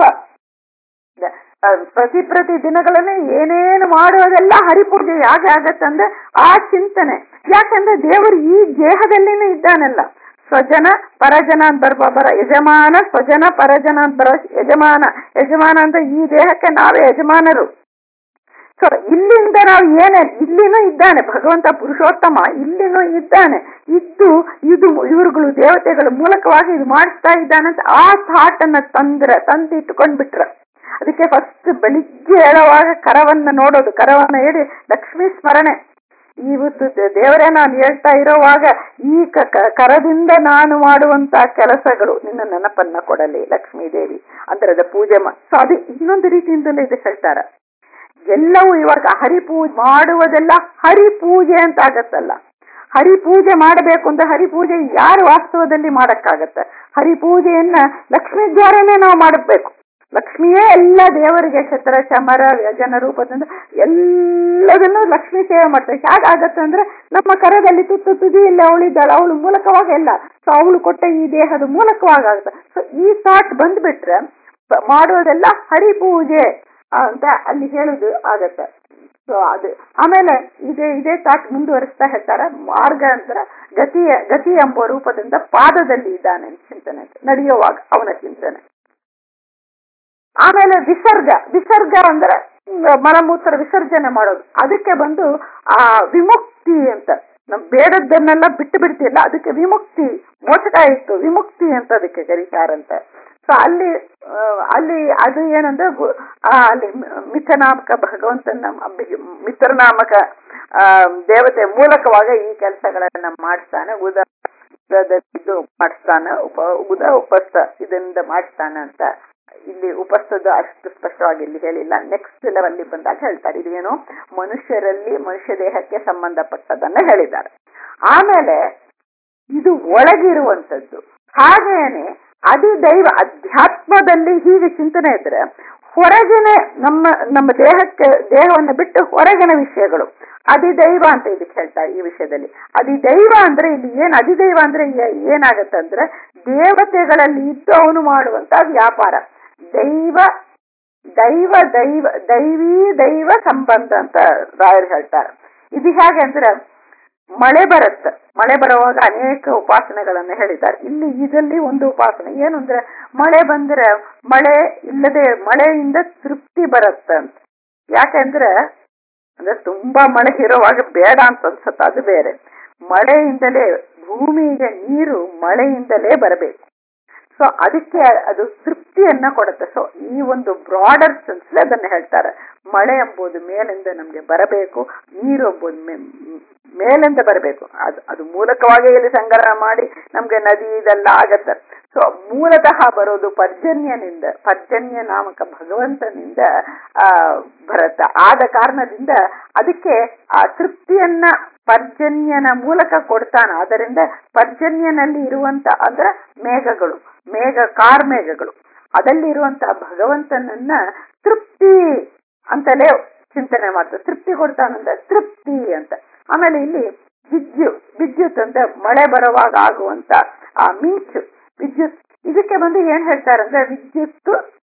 ಆ, ಪ್ರತಿ ಪ್ರತಿ ದಿನಗಳಲ್ಲಿ ಏನೇನು ಮಾಡುವುದೆಲ್ಲ ಹರಿಪೂಜೆ ಯಾಕೆ ಆಗತ್ತಂದ್ರೆ ಆ ಚಿಂತನೆ ಯಾಕಂದ್ರೆ ದೇವರು ಈ ದೇಹದಲ್ಲಿನೂ ಇದ್ದಾನಲ್ಲ ಸ್ವಜನ ಪರಜನ ಅಂತ ಬರ್ಬ ಬರ ಯಜಮಾನ ಸ್ವಜನ ಪರಜನ ಅಂತ ಬರೋ ಯಜಮಾನ ಯಜಮಾನ ಅಂದ್ರೆ ಈ ದೇಹಕ್ಕೆ ನಾವೇ ಯಜಮಾನರು ಸೊ ಇಲ್ಲಿಂದ ನಾವು ಏನೇ ಇಲ್ಲಿನೂ ಇದ್ದಾನೆ ಭಗವಂತ ಪುರುಷೋತ್ತಮ ಇಲ್ಲಿನೂ ಇದ್ದಾನೆ ಇದ್ದು ಇದು ಇವರುಗಳು ದೇವತೆಗಳ ಮೂಲಕವಾಗಿ ಇದು ಮಾಡಿಸ್ತಾ ಇದ್ದಾನೆ ಅಂತ ಆ ಥಾಟ್ ಅನ್ನ ತಂದ್ರ ತಂದು ಇಟ್ಕೊಂಡ್ಬಿಟ್ರ ಅದಕ್ಕೆ ಫಸ್ಟ್ ಬೆಳಿಗ್ಗೆ ಹೇಳುವಾಗ ಕರವನ್ನ ನೋಡೋದು ಕರವನ್ನ ಹೇಳಿ ಲಕ್ಷ್ಮೀ ಸ್ಮರಣೆ ಇವತ್ತು ದೇ- ದೇವರೇ ನಾನು ಹೇಳ್ತಾ ಇರೋವಾಗ ಈ ಕ- ಕ- ಕರದಿಂದ ನಾನು ಮಾಡುವಂತ ಕೆಲಸಗಳು ನಿನ್ನ ನೆನಪನ್ನ ಕೊಡಲಿ ಲಕ್ಷ್ಮೀ ದೇವಿ ಅದರದ ಪೂಜೆ ಮಾ ಸೊ ಅದು ಇನ್ನೊಂದು ರೀತಿಯಿಂದಲೇ ಇದು ಹೇಳ್ತಾರ ಎಲ್ಲವೂ ಇವಾಗ ಹರಿಪೂಜೆ ಮಾಡುವುದೆಲ್ಲ ಹರಿಪೂಜೆ ಅಂತ ಆಗತ್ತಲ್ಲ ಹರಿಪೂಜೆ ಮಾಡಬೇಕು ಅಂದ್ರೆ ಹರಿಪೂಜೆ ಯಾರು ವಾಸ್ತವದಲ್ಲಿ ಮಾಡಕ್ಕಾಗತ್ತೆ ಹರಿಪೂಜೆಯನ್ನ ಲಕ್ಷ್ಮೀ ದ್ವಾರನೇ ನಾವು ಮಾಡಬೇಕು ಲಕ್ಷ್ಮಿಯೇ ಎಲ್ಲ ದೇವರಿಗೆ ಛತ್ರ ಚಮರ ವ್ಯಜನ ರೂಪದಿಂದ ಎಲ್ಲದನ್ನು ಲಕ್ಷ್ಮೀ ಸೇವೆ ಮಾಡ್ತಾರೆ ಹೇಗಾಗತ್ತೆ ಅಂದ್ರೆ ನಮ್ಮ ಕರದಲ್ಲಿ ತುತ್ತು ತುದಿ ಇಲ್ಲ ಅವಳಿದ್ದಾಳೆ ಅವಳು ಮೂಲಕವಾಗಿ ಎಲ್ಲ ಸೊ ಅವಳು ಕೊಟ್ಟ ಈ ದೇಹದ ಮೂಲಕವಾಗಿ ಆಗುತ್ತೆ ಸೊ ಈ ಥಾಟ್ ಬಂದ್ಬಿಟ್ರೆ ಬ- ಮಾಡೋದೆಲ್ಲ ಹರಿಪೂಜೆ ಅಂತ ಅಲ್ಲಿ ಹೇಳುದು ಆಗತ್ತೆ ಸೊ ಅದು ಆಮೇಲೆ ಇದೇ ಇದೇ ತಾಟ್ ಮುಂದುವರಿಸ್ತಾ ಹೇಳ್ತಾರೆ ಮಾರ್ಗ ಅಂದ್ರೆ ಗತಿಯ ಗತಿ ಎಂಬ ರೂಪದಿಂದ ಪಾದದಲ್ಲಿ ಇದ್ದಾನೆ ಚಿಂತನೆ ನಡೆಯುವಾಗ ಅವನ ಚಿಂತನೆ ಆಮೇಲೆ ವಿಸರ್ಗ ವಿಸರ್ಗ ಅಂದ್ರೆ ಮ್, ಮಲಮೂತ್ರ ವಿಸರ್ಜನೆ ಮಾಡೋದು ಅದಕ್ಕೆ ಬಂದು ಆ ವಿಮುಕ್ತಿ ಅಂತ ನಮ್ ಬೇಡದ್ದನ್ನೆಲ್ಲ ಬಿಟ್ಟು ಬಿಡ್ತಿಲ್ಲ ಅದಕ್ಕೆ ವಿಮುಕ್ತಿ ಮೋಚಕ ಇತ್ತು ವಿಮುಕ್ತಿ ಅಂತ ಅದಕ್ಕೆ ಕರೀತಾರಂತೆ ಸೊ ಅಲ್ಲಿ ಆ, ಅಲ್ಲಿ ಅದು ಏನಂದ್ರೆ ಗು- ಆ, ಅಲ್ಲಿ ಮ- ಮಿಥನಾಮಕ ಭಗವಂತನ ಅಂಬಿ- ಮಿತ್ರನಾಮಕ ಆ, ದೇವತೆ ಮೂಲಕವಾಗ ಈ ಕೆಲಸಗಳನ್ನ ಮಾಡಿಸ್ತಾನೆ ಉದ ಉದದ ಇದು ಮಾಡಿಸ್ತಾನೆ ಉಪ ಉದ ಉಪಸ್ಥ ಇದರಿಂದ ಮಾಡಿಸ್ತಾನೆ ಅಂತ ಇಲ್ಲಿ ಉಪಸ್ಥದ ಅಷ್ಟು ಸ್ಪಷ್ಟವಾಗಿ ಇಲ್ಲಿ ಹೇಳಿಲ್ಲ ನೆಕ್ಸ್ಟ್ ಲೆವೆಲ್ ಬಂದಾಗ ಹೇಳ್ತಾರೆ ಇದೇನು ಮನುಷ್ಯರಲ್ಲಿ ಮನುಷ್ಯ ದೇಹಕ್ಕೆ ಸಂಬಂಧಪಟ್ಟದನ್ನ ಹೇಳಿದ್ದಾರೆ ಆಮೇಲೆ ಇದು ಒಳಗಿರುವಂತದ್ದು ಹಾಗೇನೆ ಅಧಿದೈವ ಅಧ್ಯಾತ್ಮದಲ್ಲಿ ಹೀಗೆ ಚಿಂತನೆ ಇದ್ರೆ ಹೊರಗಿನ ನಮ್ಮ ನಮ್ಮ ದೇಹಕ್ಕೆ ದೇಹವನ್ನು ಬಿಟ್ಟು ಹೊರಗಿನ ವಿಷಯಗಳು ಅಧಿದೈವ ಅಂತ ಇದಕ್ಕೆ ಹೇಳ್ತಾರೆ ಈ ವಿಷಯದಲ್ಲಿ ಅಧಿದೈವ ಅಂದ್ರೆ ಇಲ್ಲಿ ಏನ್ ಅಧಿದೈವ ಅಂದ್ರೆ ಏ- ಏನಾಗತ್ತಂದ್ರೆ ದೇವತೆಗಳಲ್ಲಿ ಇದ್ದು ಅವನು ಮಾಡುವಂತ ವ್ಯಾಪಾರ ದೈವ ದೈವ ದೈವ ದೈವೀ ದೈವ ಸಂಬಂಧ ಅಂತ ರಾಯರು ಹೇಳ್ತಾರೆ ಇದು ಹೇಗೆ ಅಂದ್ರೆ ಮಳೆ ಬರುತ್ತೆ ಮಳೆ ಬರುವಾಗ ಅನೇಕ ಉಪಾಸನೆಗಳನ್ನ ಹೇಳಿದ್ದಾರೆ ಇಲ್ಲಿ ಇದರಲ್ಲಿ ಒಂದು ಉಪಾಸನೆ ಏನು ಅಂದ್ರೆ ಮಳೆ ಬಂದ್ರೆ ಮಳೆ ಇಲ್ಲದೆ ಮಳೆಯಿಂದ ತೃಪ್ತಿ ಬರುತ್ತೆ ಅಂತ ಯಾಕೆಂದ್ರೆ ಅಂದ್ರೆ ತುಂಬಾ ಮಳೆ ಇರುವಾಗ ಬೇಡ ಅಂತ ಅನ್ಸುತ್ತೆ ಅದು ಬೇರೆ ಮಳೆಯಿಂದಲೇ ಭೂಮಿಗೆ ನೀರು ಮಳೆಯಿಂದಲೇ ಬರಬೇಕು ಸೊ ಅದಕ್ಕೆ ಅದು ತೃಪ್ತಿಯನ್ನ ಕೊಡುತ್ತೆ ಸೊ ಈ ಒಂದು ಬ್ರಾಡರ್ ಸೆನ್ಸ್ ಅದನ್ನ ಹೇಳ್ತಾರೆ ಮಳೆ ಎಂಬುದು ಮೇಲಿಂದ ನಮ್ಗೆ ಬರಬೇಕು ನೀರು ಎಂಬುದು ಮೇ- ಮೇಲಿಂದ ಬರಬೇಕು ಅದು ಅದು ಮೂಲಕವಾಗಿ ಇಲ್ಲಿ ಸಂಗ್ರಹ ಮಾಡಿ ನಮ್ಗೆ ನದಿ ಇದೆಲ್ಲ ಆಗತ್ತೆ ಸೊ ಮೂಲತಃ ಬರೋದು ಪರ್ಜನ್ಯನಿಂದ ಪರ್ಜನ್ಯ ನಾಮಕ ಭಗವಂತನಿಂದ ಆ ಬರುತ್ತೆ ಆದ ಕಾರಣದಿಂದ ಅದಕ್ಕೆ ಆ ತೃಪ್ತಿಯನ್ನ ಪರ್ಜನ್ಯನ ಮೂಲಕ ಕೊಡ್ತಾನ ಅದರಿಂದ ಪರ್ಜನ್ಯನಲ್ಲಿ ಇರುವಂತ ಅಂದ್ರೆ ಮೇಘಗಳು ಮೇಘ ಕಾರ್ಮೇಘಗಳು ಅದಲ್ಲಿ ಇರುವಂತ ಭಗವಂತನನ್ನ ತೃಪ್ತಿ ಅಂತಲೇ ಚಿಂತನೆ ಮಾಡ್ತಾರೆ ತೃಪ್ತಿ ಕೊಡ್ತಾನಂದ್ರೆ ತೃಪ್ತಿ ಅಂತ ಆಮೇಲೆ ಇಲ್ಲಿ ವಿದ್ಯುತ್ ವಿದ್ಯುತ್ ಅಂದ್ರೆ ಮಳೆ ಬರುವಾಗ ಆಗುವಂತ ಆ ಮಿಂಚು ವಿದ್ಯುತ್ ಇದಕ್ಕೆ ಬಂದು ಏನ್ ಹೇಳ್ತಾರೆ ಅಂದ್ರೆ ವಿದ್ಯುತ್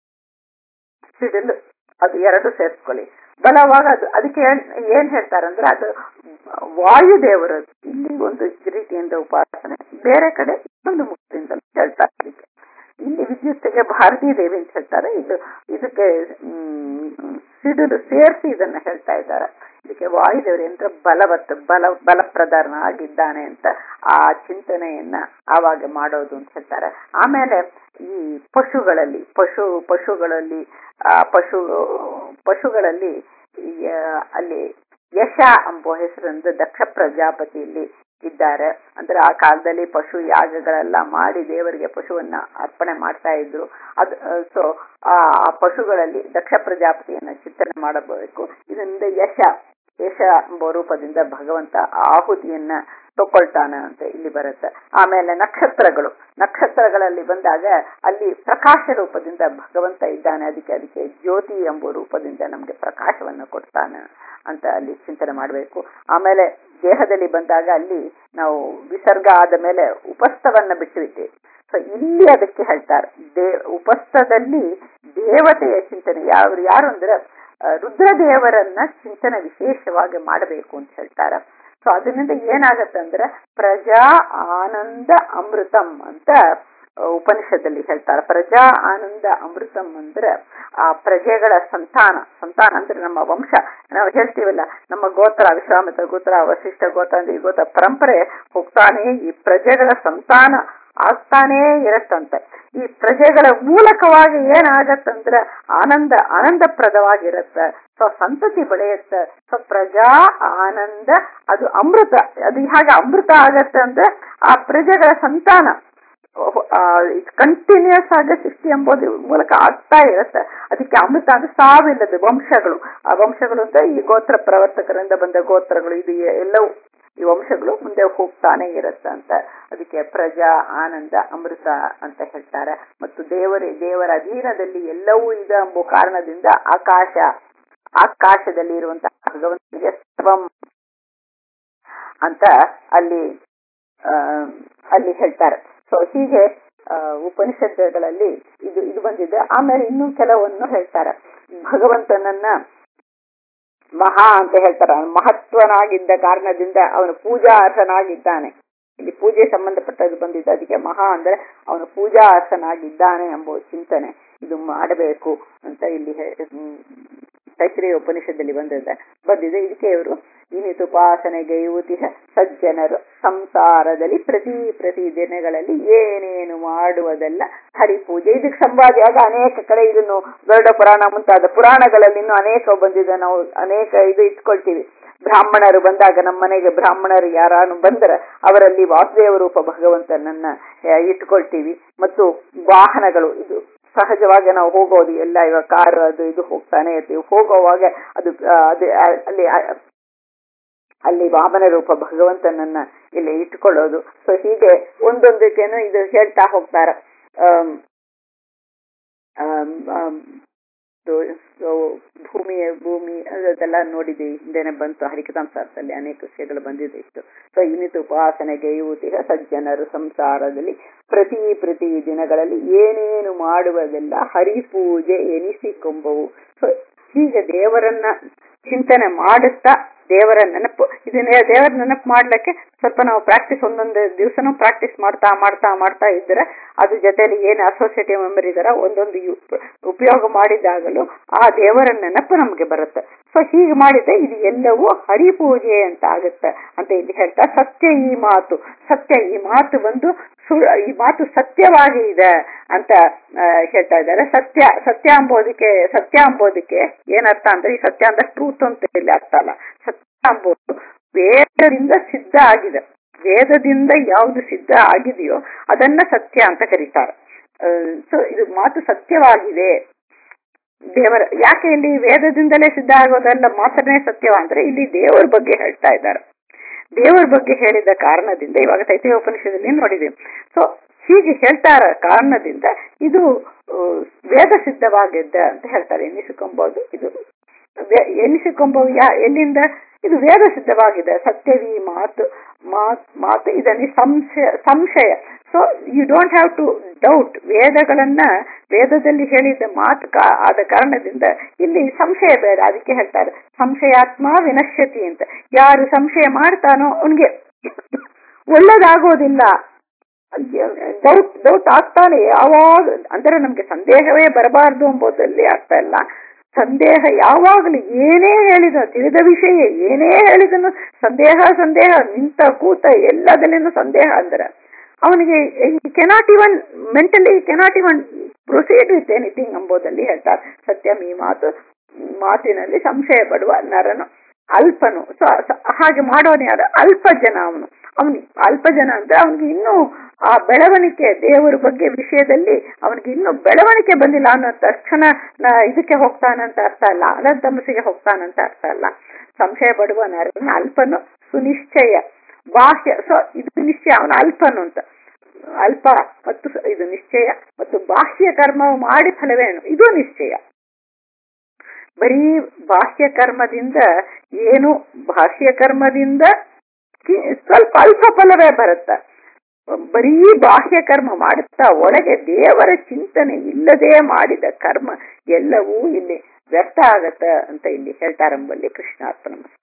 ಸಿಡಿಲು ಅದು ಎರಡು ಸೇರ್ಸ್ಕೊಳ್ಳಿ ಬಲವಾಗ ಅದು ಅದಕ್ಕೆ ಏನ್ ಏನ್ ಹೇಳ್ತಾರಂದ್ರೆ ಅದು ವಾಯುದೇವರು ಇಲ್ಲಿ ಒಂದು ರೀತಿಯಿಂದ ಉಪಾಸನೆ ಬೇರೆ ಕಡೆ ಇನ್ನೊಂದು ಮುಕ್ತಿಯಿಂದ ಹೇಳ್ತಾರೆ ಇದಕ್ಕೆ ಇಲ್ಲಿ ವಿದ್ಯುತ್ ಜೊತೆಗೆ ಭಾರತೀ ದೇವಿ ಅಂತ ಹೇಳ್ತಾರೆ ಇದು ಇದಕ್ಕೆ ಹ್ಮ್, ಸಿಡಿಲು ಸೇರಿಸಿ ಇದನ್ನ ಹೇಳ್ತಾ ಇದ್ದಾರೆ ಇದಕ್ಕೆ ವಾಯುದೇವರು ಎಂತ ಬಲವತ್ ಬಲ ಬಲಪ್ರಧಾನವಾಗಿದ್ದಾನೆ ಅಂತ ಆ ಚಿಂತನೆಯನ್ನ ಆವಾಗ ಮಾಡೋದು ಅಂತ ಹೇಳ್ತಾರೆ ಆಮೇಲೆ ಈ ಪಶುಗಳಲ್ಲಿ ಪಶು ಪಶುಗಳಲ್ಲಿ ಆ ಪಶು ಪಶುಗಳಲ್ಲಿ ಈ, ಆ, ಅಲ್ಲಿ ಯಶ ಎಂಬ ಹೆಸರಿಂದ ದಕ್ಷ ಪ್ರಜಾಪತಿಯಲ್ಲಿ ಇದ್ದಾರೆ ಅಂದ್ರೆ ಆ ಕಾಲದಲ್ಲಿ ಪಶು ಯಾಗಗಳೆಲ್ಲ ಮಾಡಿ ದೇವರಿಗೆ ಪಶುವನ್ನ ಅರ್ಪಣೆ ಮಾಡ್ತಾ ಇದ್ರು ಅದು ಸೊ ಆ ಆ ಪಶುಗಳಲ್ಲಿ ದಕ್ಷ ಪ್ರಜಾಪತಿಯನ್ನ ಚಿಂತನೆ ಮಾಡಬೇಕು ಇದರಿಂದ ಯಶ ಯಶ ಎಂಬ ರೂಪದಿಂದ ಭಗವಂತ ಆಹುತಿಯನ್ನ ತಗೊಳ್ತಾನ ಅಂತ ಇಲ್ಲಿ ಬರುತ್ತೆ ಆಮೇಲೆ ನಕ್ಷತ್ರಗಳು ನಕ್ಷತ್ರಗಳಲ್ಲಿ ಬಂದಾಗ ಅಲ್ಲಿ ಪ್ರಕಾಶ ರೂಪದಿಂದ ಭಗವಂತ ಇದ್ದಾನೆ ಅದಕ್ಕೆ ಅದಕ್ಕೆ ಜ್ಯೋತಿ ಎಂಬ ರೂಪದಿಂದ ನಮ್ಗೆ ಪ್ರಕಾಶವನ್ನ ಕೊಡ್ತಾನೆ ಅಂತ ಅಲ್ಲಿ ಚಿಂತನೆ ಮಾಡಬೇಕು ಆಮೇಲೆ ದೇಹದಲ್ಲಿ ಬಂದಾಗ ಅಲ್ಲಿ ನಾವು ವಿಸರ್ಗ ಆದ ಮೇಲೆ ಉಪಸ್ಥವನ್ನ ಬಿಟ್ಟಿದ್ದೇವೆ ಸೊ ಇಲ್ಲಿ ಅದಕ್ಕೆ ಹೇಳ್ತಾರೆ ದೇ ಉಪಸ್ಥದಲ್ಲಿ ದೇವತೆಯ ಚಿಂತನೆ ಯಾವ ಯಾರು ಅಂದ್ರೆ ಆ, ರುದ್ರದೇವರನ್ನ ಚಿಂತನೆ ವಿಶೇಷವಾಗಿ ಮಾಡಬೇಕು ಅಂತ ಹೇಳ್ತಾರೆ ಸೊ ಅದರಿಂದ ಏನಾಗತ್ತೆ ಅಂದ್ರೆ ಪ್ರಜಾ ಆನಂದ ಅಮೃತಂ ಅಂತ ಆ, ಉಪನಿಷತ್ತಲ್ಲಿ ಹೇಳ್ತಾರೆ ಪ್ರಜಾ ಆನಂದ ಅಮೃತಂ ಅಂದ್ರೆ ಆ ಪ್ರಜೆಗಳ ಸಂತಾನ ಸಂತಾನ ಅಂದ್ರೆ ನಮ್ಮ ವಂಶ ನಾವು ಹೇಳ್ತೀವಲ್ಲ ನಮ್ಮ ಗೋತ್ರ ವಿಶ್ವಾಮಿತ್ರ ಗೋತ್ರ ವಶಿಷ್ಠ ಗೋತ್ರ ಅಂದ್ರೆ ಈ ಗೋತ್ರ ಪರಂಪರೆ ಹೋಗ್ತಾನೆ ಈ ಪ್ರಜೆಗಳ ಸಂತಾನ ಆಗ್ತಾನೇ ಇರತ್ತಂತೆ ಈ ಪ್ರಜೆಗಳ ಮೂಲಕವಾಗಿ ಏನಾಗತ್ತಂದ್ರೆ ಆನಂದ ಆನಂದಪ್ರದವಾಗಿರತ್ತೆ ಸೊ ಸಂತತಿ ಬೆಳೆಯುತ್ತೆ ಸೊ ಪ್ರಜಾ ಆನಂದ ಅದು ಅಮೃತ ಅದು ಹಾಗೆ ಅಮೃತ ಆಗತ್ತೆ ಅಂದ್ರೆ ಆ ಪ್ರಜೆಗಳ ಸಂತಾನ ಕಂಟಿನ್ಯೂಸ್ ಆಗಿ ಸೃಷ್ಟಿ ಎಂಬುದು ಮೂಲಕ ಆಗ್ತಾ ಇರುತ್ತೆ ಅದಕ್ಕೆ ಅಮೃತ ಅಂದ್ರೆ ಸಾವಿಲ್ಲದ ವಂಶಗಳು ಆ ವಂಶಗಳು ಅಂತ ಈ ಗೋತ್ರ ಪ್ರವರ್ತಕರಿಂದ ಬಂದ ಗೋತ್ರಗಳು ಇದು ಎಲ್ಲವೂ ಈ ವಂಶಗಳು ಮುಂದೆ ಹೋಗ್ತಾನೆ ಇರುತ್ತೆ ಅಂತ ಅದಕ್ಕೆ ಪ್ರಜಾ ಆನಂದ ಅಮೃತ ಅಂತ ಹೇಳ್ತಾರೆ ಮತ್ತು ದೇವರೇ ದೇವರ ಅಧೀನದಲ್ಲಿ ಎಲ್ಲವೂ ಇದೆ ಎಂಬ ಕಾರಣದಿಂದ ಆಕಾಶ ಆಕಾಶದಲ್ಲಿ ಇರುವಂತಹ ಭಗವಂತನಿಗೆ ಸ್ವಂ ಅಂತ ಅಲ್ಲಿ ಆ, ಅಲ್ಲಿ ಹೇಳ್ತಾರೆ ಸೊ ಹೀಗೆ ಆ, ಉಪನಿಷತ್ತುಗಳಲ್ಲಿ ಇದು ಇದು ಬಂದಿದೆ ಆಮೇಲೆ ಇನ್ನೂ ಕೆಲವನ್ನು ಹೇಳ್ತಾರೆ ಭಗವಂತನನ್ನ ಮಹಾ ಅಂತ ಹೇಳ್ತಾರೆ ಅವನು ಮಹತ್ವನಾಗಿದ್ದ ಕಾರಣದಿಂದ ಅವನು ಪೂಜಾ ಅರ್ಹನಾಗಿದ್ದಾನೆ ಇಲ್ಲಿ ಪೂಜೆ ಸಂಬಂಧಪಟ್ಟದ್ದು ಬಂದಿದೆ ಅದಕ್ಕೆ ಮಹಾ ಅಂದ್ರೆ ಅವನು ಪೂಜಾ ಅರ್ಹನಾಗಿದ್ದಾನೆ ಎಂಬ ಚಿಂತನೆ ಇದು ಮಾಡಬೇಕು ಅಂತ ಇಲ್ಲಿ ಹೇ- ಹ್ಮ್, ತೈತ್ರಿಯ ಉಪನಿಷತ್ತಲ್ಲಿ ಬಂದಿದೆ ಬಂದಿದೆ ಇದಕ್ಕೆ ಇವರು ಇನಿತುಪಾಸನೆಗೆ ಯುವತಿಹ ಸಜ್ಜನರು ಸಂಸಾರದಲ್ಲಿ ಪ್ರತಿ ಪ್ರತಿ ದಿನಗಳಲ್ಲಿ ಏನೇನು ಮಾಡುವುದೆಲ್ಲ ಹರಿಪೂಜೆ ಇದಕ್ಕೆ ಸಂವಾದಿಯಾಗ ಅನೇಕ ಕಡೆ ಇದನ್ನು ಗರುಡ ಪುರಾಣ ಮುಂತಾದ ಪುರಾಣಗಳಲ್ಲಿ ಇನ್ನೂ ಅನೇಕ ಬಂದಿದೆ ನಾವು ಅನೇಕ ಇದು ಇಟ್ಕೊಳ್ತೀವಿ ಬ್ರಾಹ್ಮಣರು ಬಂದಾಗ ನಮ್ಮ ಮನೆಗೆ ಬ್ರಾಹ್ಮಣರು ಯಾರಾನು ಬಂದರೆ ಅವರಲ್ಲಿ ವಾಸುದೇವ ರೂಪ ಭಗವಂತನನ್ನ ಆ, ಇಟ್ಕೊಳ್ತೀವಿ ಮತ್ತು ವಾಹನಗಳು ಇದು ಸಹಜವಾಗಿ ನಾವು ಹೋಗೋದು ಎಲ್ಲ ಇವಾಗ ಕಾರ್ ಅದು ಇದು ಹೋಗ್ತಾನೆ ಇರ್ತೀವಿ ಹೋಗೋವಾಗ ಅದು ಆ, ಅದು ಆ, ಅಲ್ಲಿ ಆ, ಅಲ್ಲಿ ವಾಮನ ರೂಪ ಭಗವಂತನನ್ನ ಇಲ್ಲಿ ಇಟ್ಕೊಳ್ಳೋದು ಸೊ ಹೀಗೆ ಒಂದೊಂದಕ್ಕೇನು ಇದು ಹೇಳ್ತಾ ಹೋಗ್ತಾರೆ ಆಮ್, ಆಮ್, ಆಮ್, ಇದು- ಸೊ ಭೂಮಿಯ ಭೂಮಿ ಅದೆಲ್ಲ ನೋಡಿದ್ದೀವಿ ಹಿಂದೆನೆ ಬಂತು ಹರಿಕತಾಂಸಾರ್ಥದಲ್ಲಿ ಅನೇಕ ವಿಷಯಗಳು ಬಂದಿದೆ ಇಷ್ಟು ಸೊ ಇನ್ನಿತು ಉಪಾಸನೆಗೆ ಯುವತಿಗ ಸಜ್ಜನರು ಸಂಸಾರದಲ್ಲಿ ಪ್ರತಿ ಪ್ರತಿ ದಿನಗಳಲ್ಲಿ ಏನೇನು ಮಾಡುವುದೆಲ್ಲ ಹರಿಪೂಜೆ ಎನಿಸಿಕೊಂಬವು ಸೊ ಹೀಗೆ ದೇವರನ್ನ ಚಿಂತನೆ ಮಾಡುತ್ತಾ ದೇವರ ನೆನಪು ಇದನ್ನ ದೇವರ ನೆನಪು ಮಾಡ್ಲಿಕ್ಕೆ ಸ್ವಲ್ಪ ನಾವು ಪ್ರಾಕ್ಟೀಸ್ ಒಂದೊಂದು ದಿವಸನೂ ಪ್ರಾಕ್ಟೀಸ್ ಮಾಡ್ತಾ ಮಾಡ್ತಾ ಮಾಡ್ತಾ ಇದ್ರೆ ಅದ್ರ ಜೊತೆಲಿ ಏನು ಅಸೋಸಿಯೇಟಿವ್ ಮೆಮರಿ ಇದಾರ ಒಂದೊಂದು ಯು- ಉಪಯೋಗ ಮಾಡಿದಾಗಲೂ ಆ ದೇವರ ನೆನಪು ನಮಗೆ ಬರುತ್ತೆ ಸೊ ಹೀಗೆ ಮಾಡಿದ್ರೆ ಇದು ಎಲ್ಲವೂ ಹರಿಪೂಜೆ ಅಂತ ಆಗುತ್ತೆ ಅಂತ ಇಲ್ಲಿ ಹೇಳ್ತಾ ಸತ್ಯ ಈ ಮಾತು ಸತ್ಯ ಈ ಮಾತು ಬಂದು ಸುಳ್ಳು ಈ ಮಾತು ಸತ್ಯವಾಗಿ ಇದೆ ಅಂತ ಆ, ಹೇಳ್ತಾ ಇದ್ದಾರೆ ಸತ್ಯ ಸತ್ಯ ಅಂಬೋದಕ್ಕೆ ಸತ್ಯ ಅಂಬೋದಕ್ಕೆ ಏನರ್ಥ ಅಂದ್ರೆ ಈ ಸತ್ಯ ಅಂದ್ರೆ ಟ್ರೂತ್ ಅಂತ ಇಲ್ಲಿ ಅರ್ಥ ಅಲ್ಲ ಸತ್ಯ ಅಂಬೋದು ವೇದದಿಂದ ಸಿದ್ಧ ಆಗಿದೆ ವೇದದಿಂದ ಯಾವುದು ಸಿದ್ಧ ಆಗಿದೆಯೋ ಅದನ್ನ ಸತ್ಯ ಅಂತ ಕರೀತಾರೆ ಸೊ ಇದು ಮಾತು ಸತ್ಯವಾಗಿದೆ ದೇವರ ಯಾಕೆ ಇಲ್ಲಿ ವೇದದಿಂದಲೇ ಸಿದ್ಧ ಆಗೋದಲ್ಲ ಮಾತ್ರನೇ ಸತ್ಯವ ಅಂದ್ರೆ ಇಲ್ಲಿ ದೇವರ ಬಗ್ಗೆ ಹೇಳ್ತಾ ಇದ್ದಾರೆ ದೇವರ ಬಗ್ಗೆ ಹೇಳಿದ ಕಾರಣದಿಂದ ಇವಾಗ ತೈತಿಯ ಉಪನಿಷದಲ್ಲಿ ನೋಡಿದೀವಿ ಸೊ ಹೀಗೆ ಹೇಳ್ತಾರ ಕಾರಣದಿಂದ ಇದು ಆ, ವೇದ ಸಿದ್ಧವಾಗಿದ್ದ ಅಂತ ಹೇಳ್ತಾರೆ ಎನ್ನಿಸಿಕೊಂಬೋದು ಇದು ವೇ- ಎನ್ನಿಸಿಕೊಂಬ ಯಾ- ಎಲ್ಲಿಂದ ಇದು ವೇದ ಸಿದ್ಧವಾಗಿದೆ ಸತ್ಯವಿ ಮಾತು ಮಾತ್- ಮಾತು ಇದನ್ನು ಸಂಶಯ ಸಂಶಯ so you don't have to doubt ವೇದಗಳನ್ನ ವೇದದಲ್ಲಿ ಹೇಳಿದ ಮಾತು ಕಾ- ಆದ ಕಾರಣದಿಂದ ಇಲ್ಲಿ ಸಂಶಯ ಬೇಡ ಅದಕ್ಕೆ ಹೇಳ್ತಾರೆ ಸಂಶಯಾತ್ಮ ವಿನಶ್ಯತಿ ಅಂತ ಯಾರು ಸಂಶಯ ಮಾಡ್ತಾನೋ ಅವನಿಗೆ ಒಳ್ಳೇದಾಗೋದಿಲ್ಲ ಡೌಟ್ ಡೌಟ್ ಆಗ್ತಾನೆ ಯಾವಾಗ ಅಂದ್ರೆ ನಮ್ಗೆ ಸಂದೇಹವೇ ಬರಬಾರದು ಎಂಬುದಲ್ಲಿ ಆಗ್ತಾ ಇಲ್ಲ ಸಂದೇಹ ಯಾವಾಗಲೂ ಏನೇ ಹೇಳಿದ ತಿಳಿದ ವಿಷಯ ಏನೇ ಹೇಳಿದನು ಸಂದೇಹ ಸಂದೇಹ ನಿಂತ ಕೂತ ಎಲ್ಲದಲ್ಲಿನೂ ಸಂದೇಹ ಅಂದ್ರೆ ಅವನಿಗೆ cannot even mentally cannot even proceed with anything ಎಂಬುದಲ್ಲಿ ಹೇಳ್ತಾರೆ ಸತ್ಯಂ ಈ ಮಾತು ಮಾತಿನಲ್ಲಿ ಸಂಶಯ ಪಡುವ ನರನು ಅಲ್ಪನು ಸೊ ಹಾಗೆ ಮಾಡೋನು ಯಾರು ಅಲ್ಪ ಜನ ಅವನು ಅವನು ಅಲ್ಪ ಜನ ಅಂದ್ರೆ ಅವನಿಗೆ ಇನ್ನೂ ಆ ಬೆಳವಣಿಗೆ ದೇವರ ಬಗ್ಗೆ ವಿಷಯದಲ್ಲಿ ಅವನಿಗೆ ಇನ್ನೂ ಬೆಳವಣಿಗೆ ಬಂದಿಲ್ಲ ಅನ್ನೋ ತಕ್ಷಣ ಇದಕ್ಕೆ ಹೋಗ್ತಾನಂತ ಅರ್ಥ ಅಲ್ಲ ಅನಂತಮಸಿಗೆ ಹೋಗ್ತಾನಂತ ಅರ್ಥ ಅಲ್ಲ ಸಂಶಯ ಪಡುವ ನರನ ಅಲ್ಪನು ಸುನಿಶ್ಚಯ ಬಾಹ್ಯ ಸೊ ಇದು ನಿಶ್ಚಯ ಅವನ ಅಲ್ಪನು ಅಂತ ಅಲ್ಪ ಮತ್ತು ಇದು ನಿಶ್ಚಯ ಮತ್ತು ಬಾಹ್ಯ ಕರ್ಮ ಮಾಡಿ ಫಲವೇನು ಇದು ನಿಶ್ಚಯ ಬರೀ ಬಾಹ್ಯ ಕರ್ಮದಿಂದ ಏನು ಬಾಹ್ಯ ಕರ್ಮದಿಂದ ಸ್ವಲ್ಪ ಅಲ್ಪ ಫಲವೇ ಬರುತ್ತ ಬರೀ ಬಾಹ್ಯ ಕರ್ಮ ಮಾಡುತ್ತಾ ಒಳಗೆ ದೇವರ ಚಿಂತನೆ ಇಲ್ಲದೆ ಮಾಡಿದ ಕರ್ಮ ಎಲ್ಲವೂ ಇಲ್ಲಿ ವ್ಯರ್ಥ ಆಗತ್ತ ಅಂತ ಇಲ್ಲಿ ಹೇಳ್ತಾರಂಬಲ್ಲಿ ಕೃಷ್ಣಾರ್ಪಣ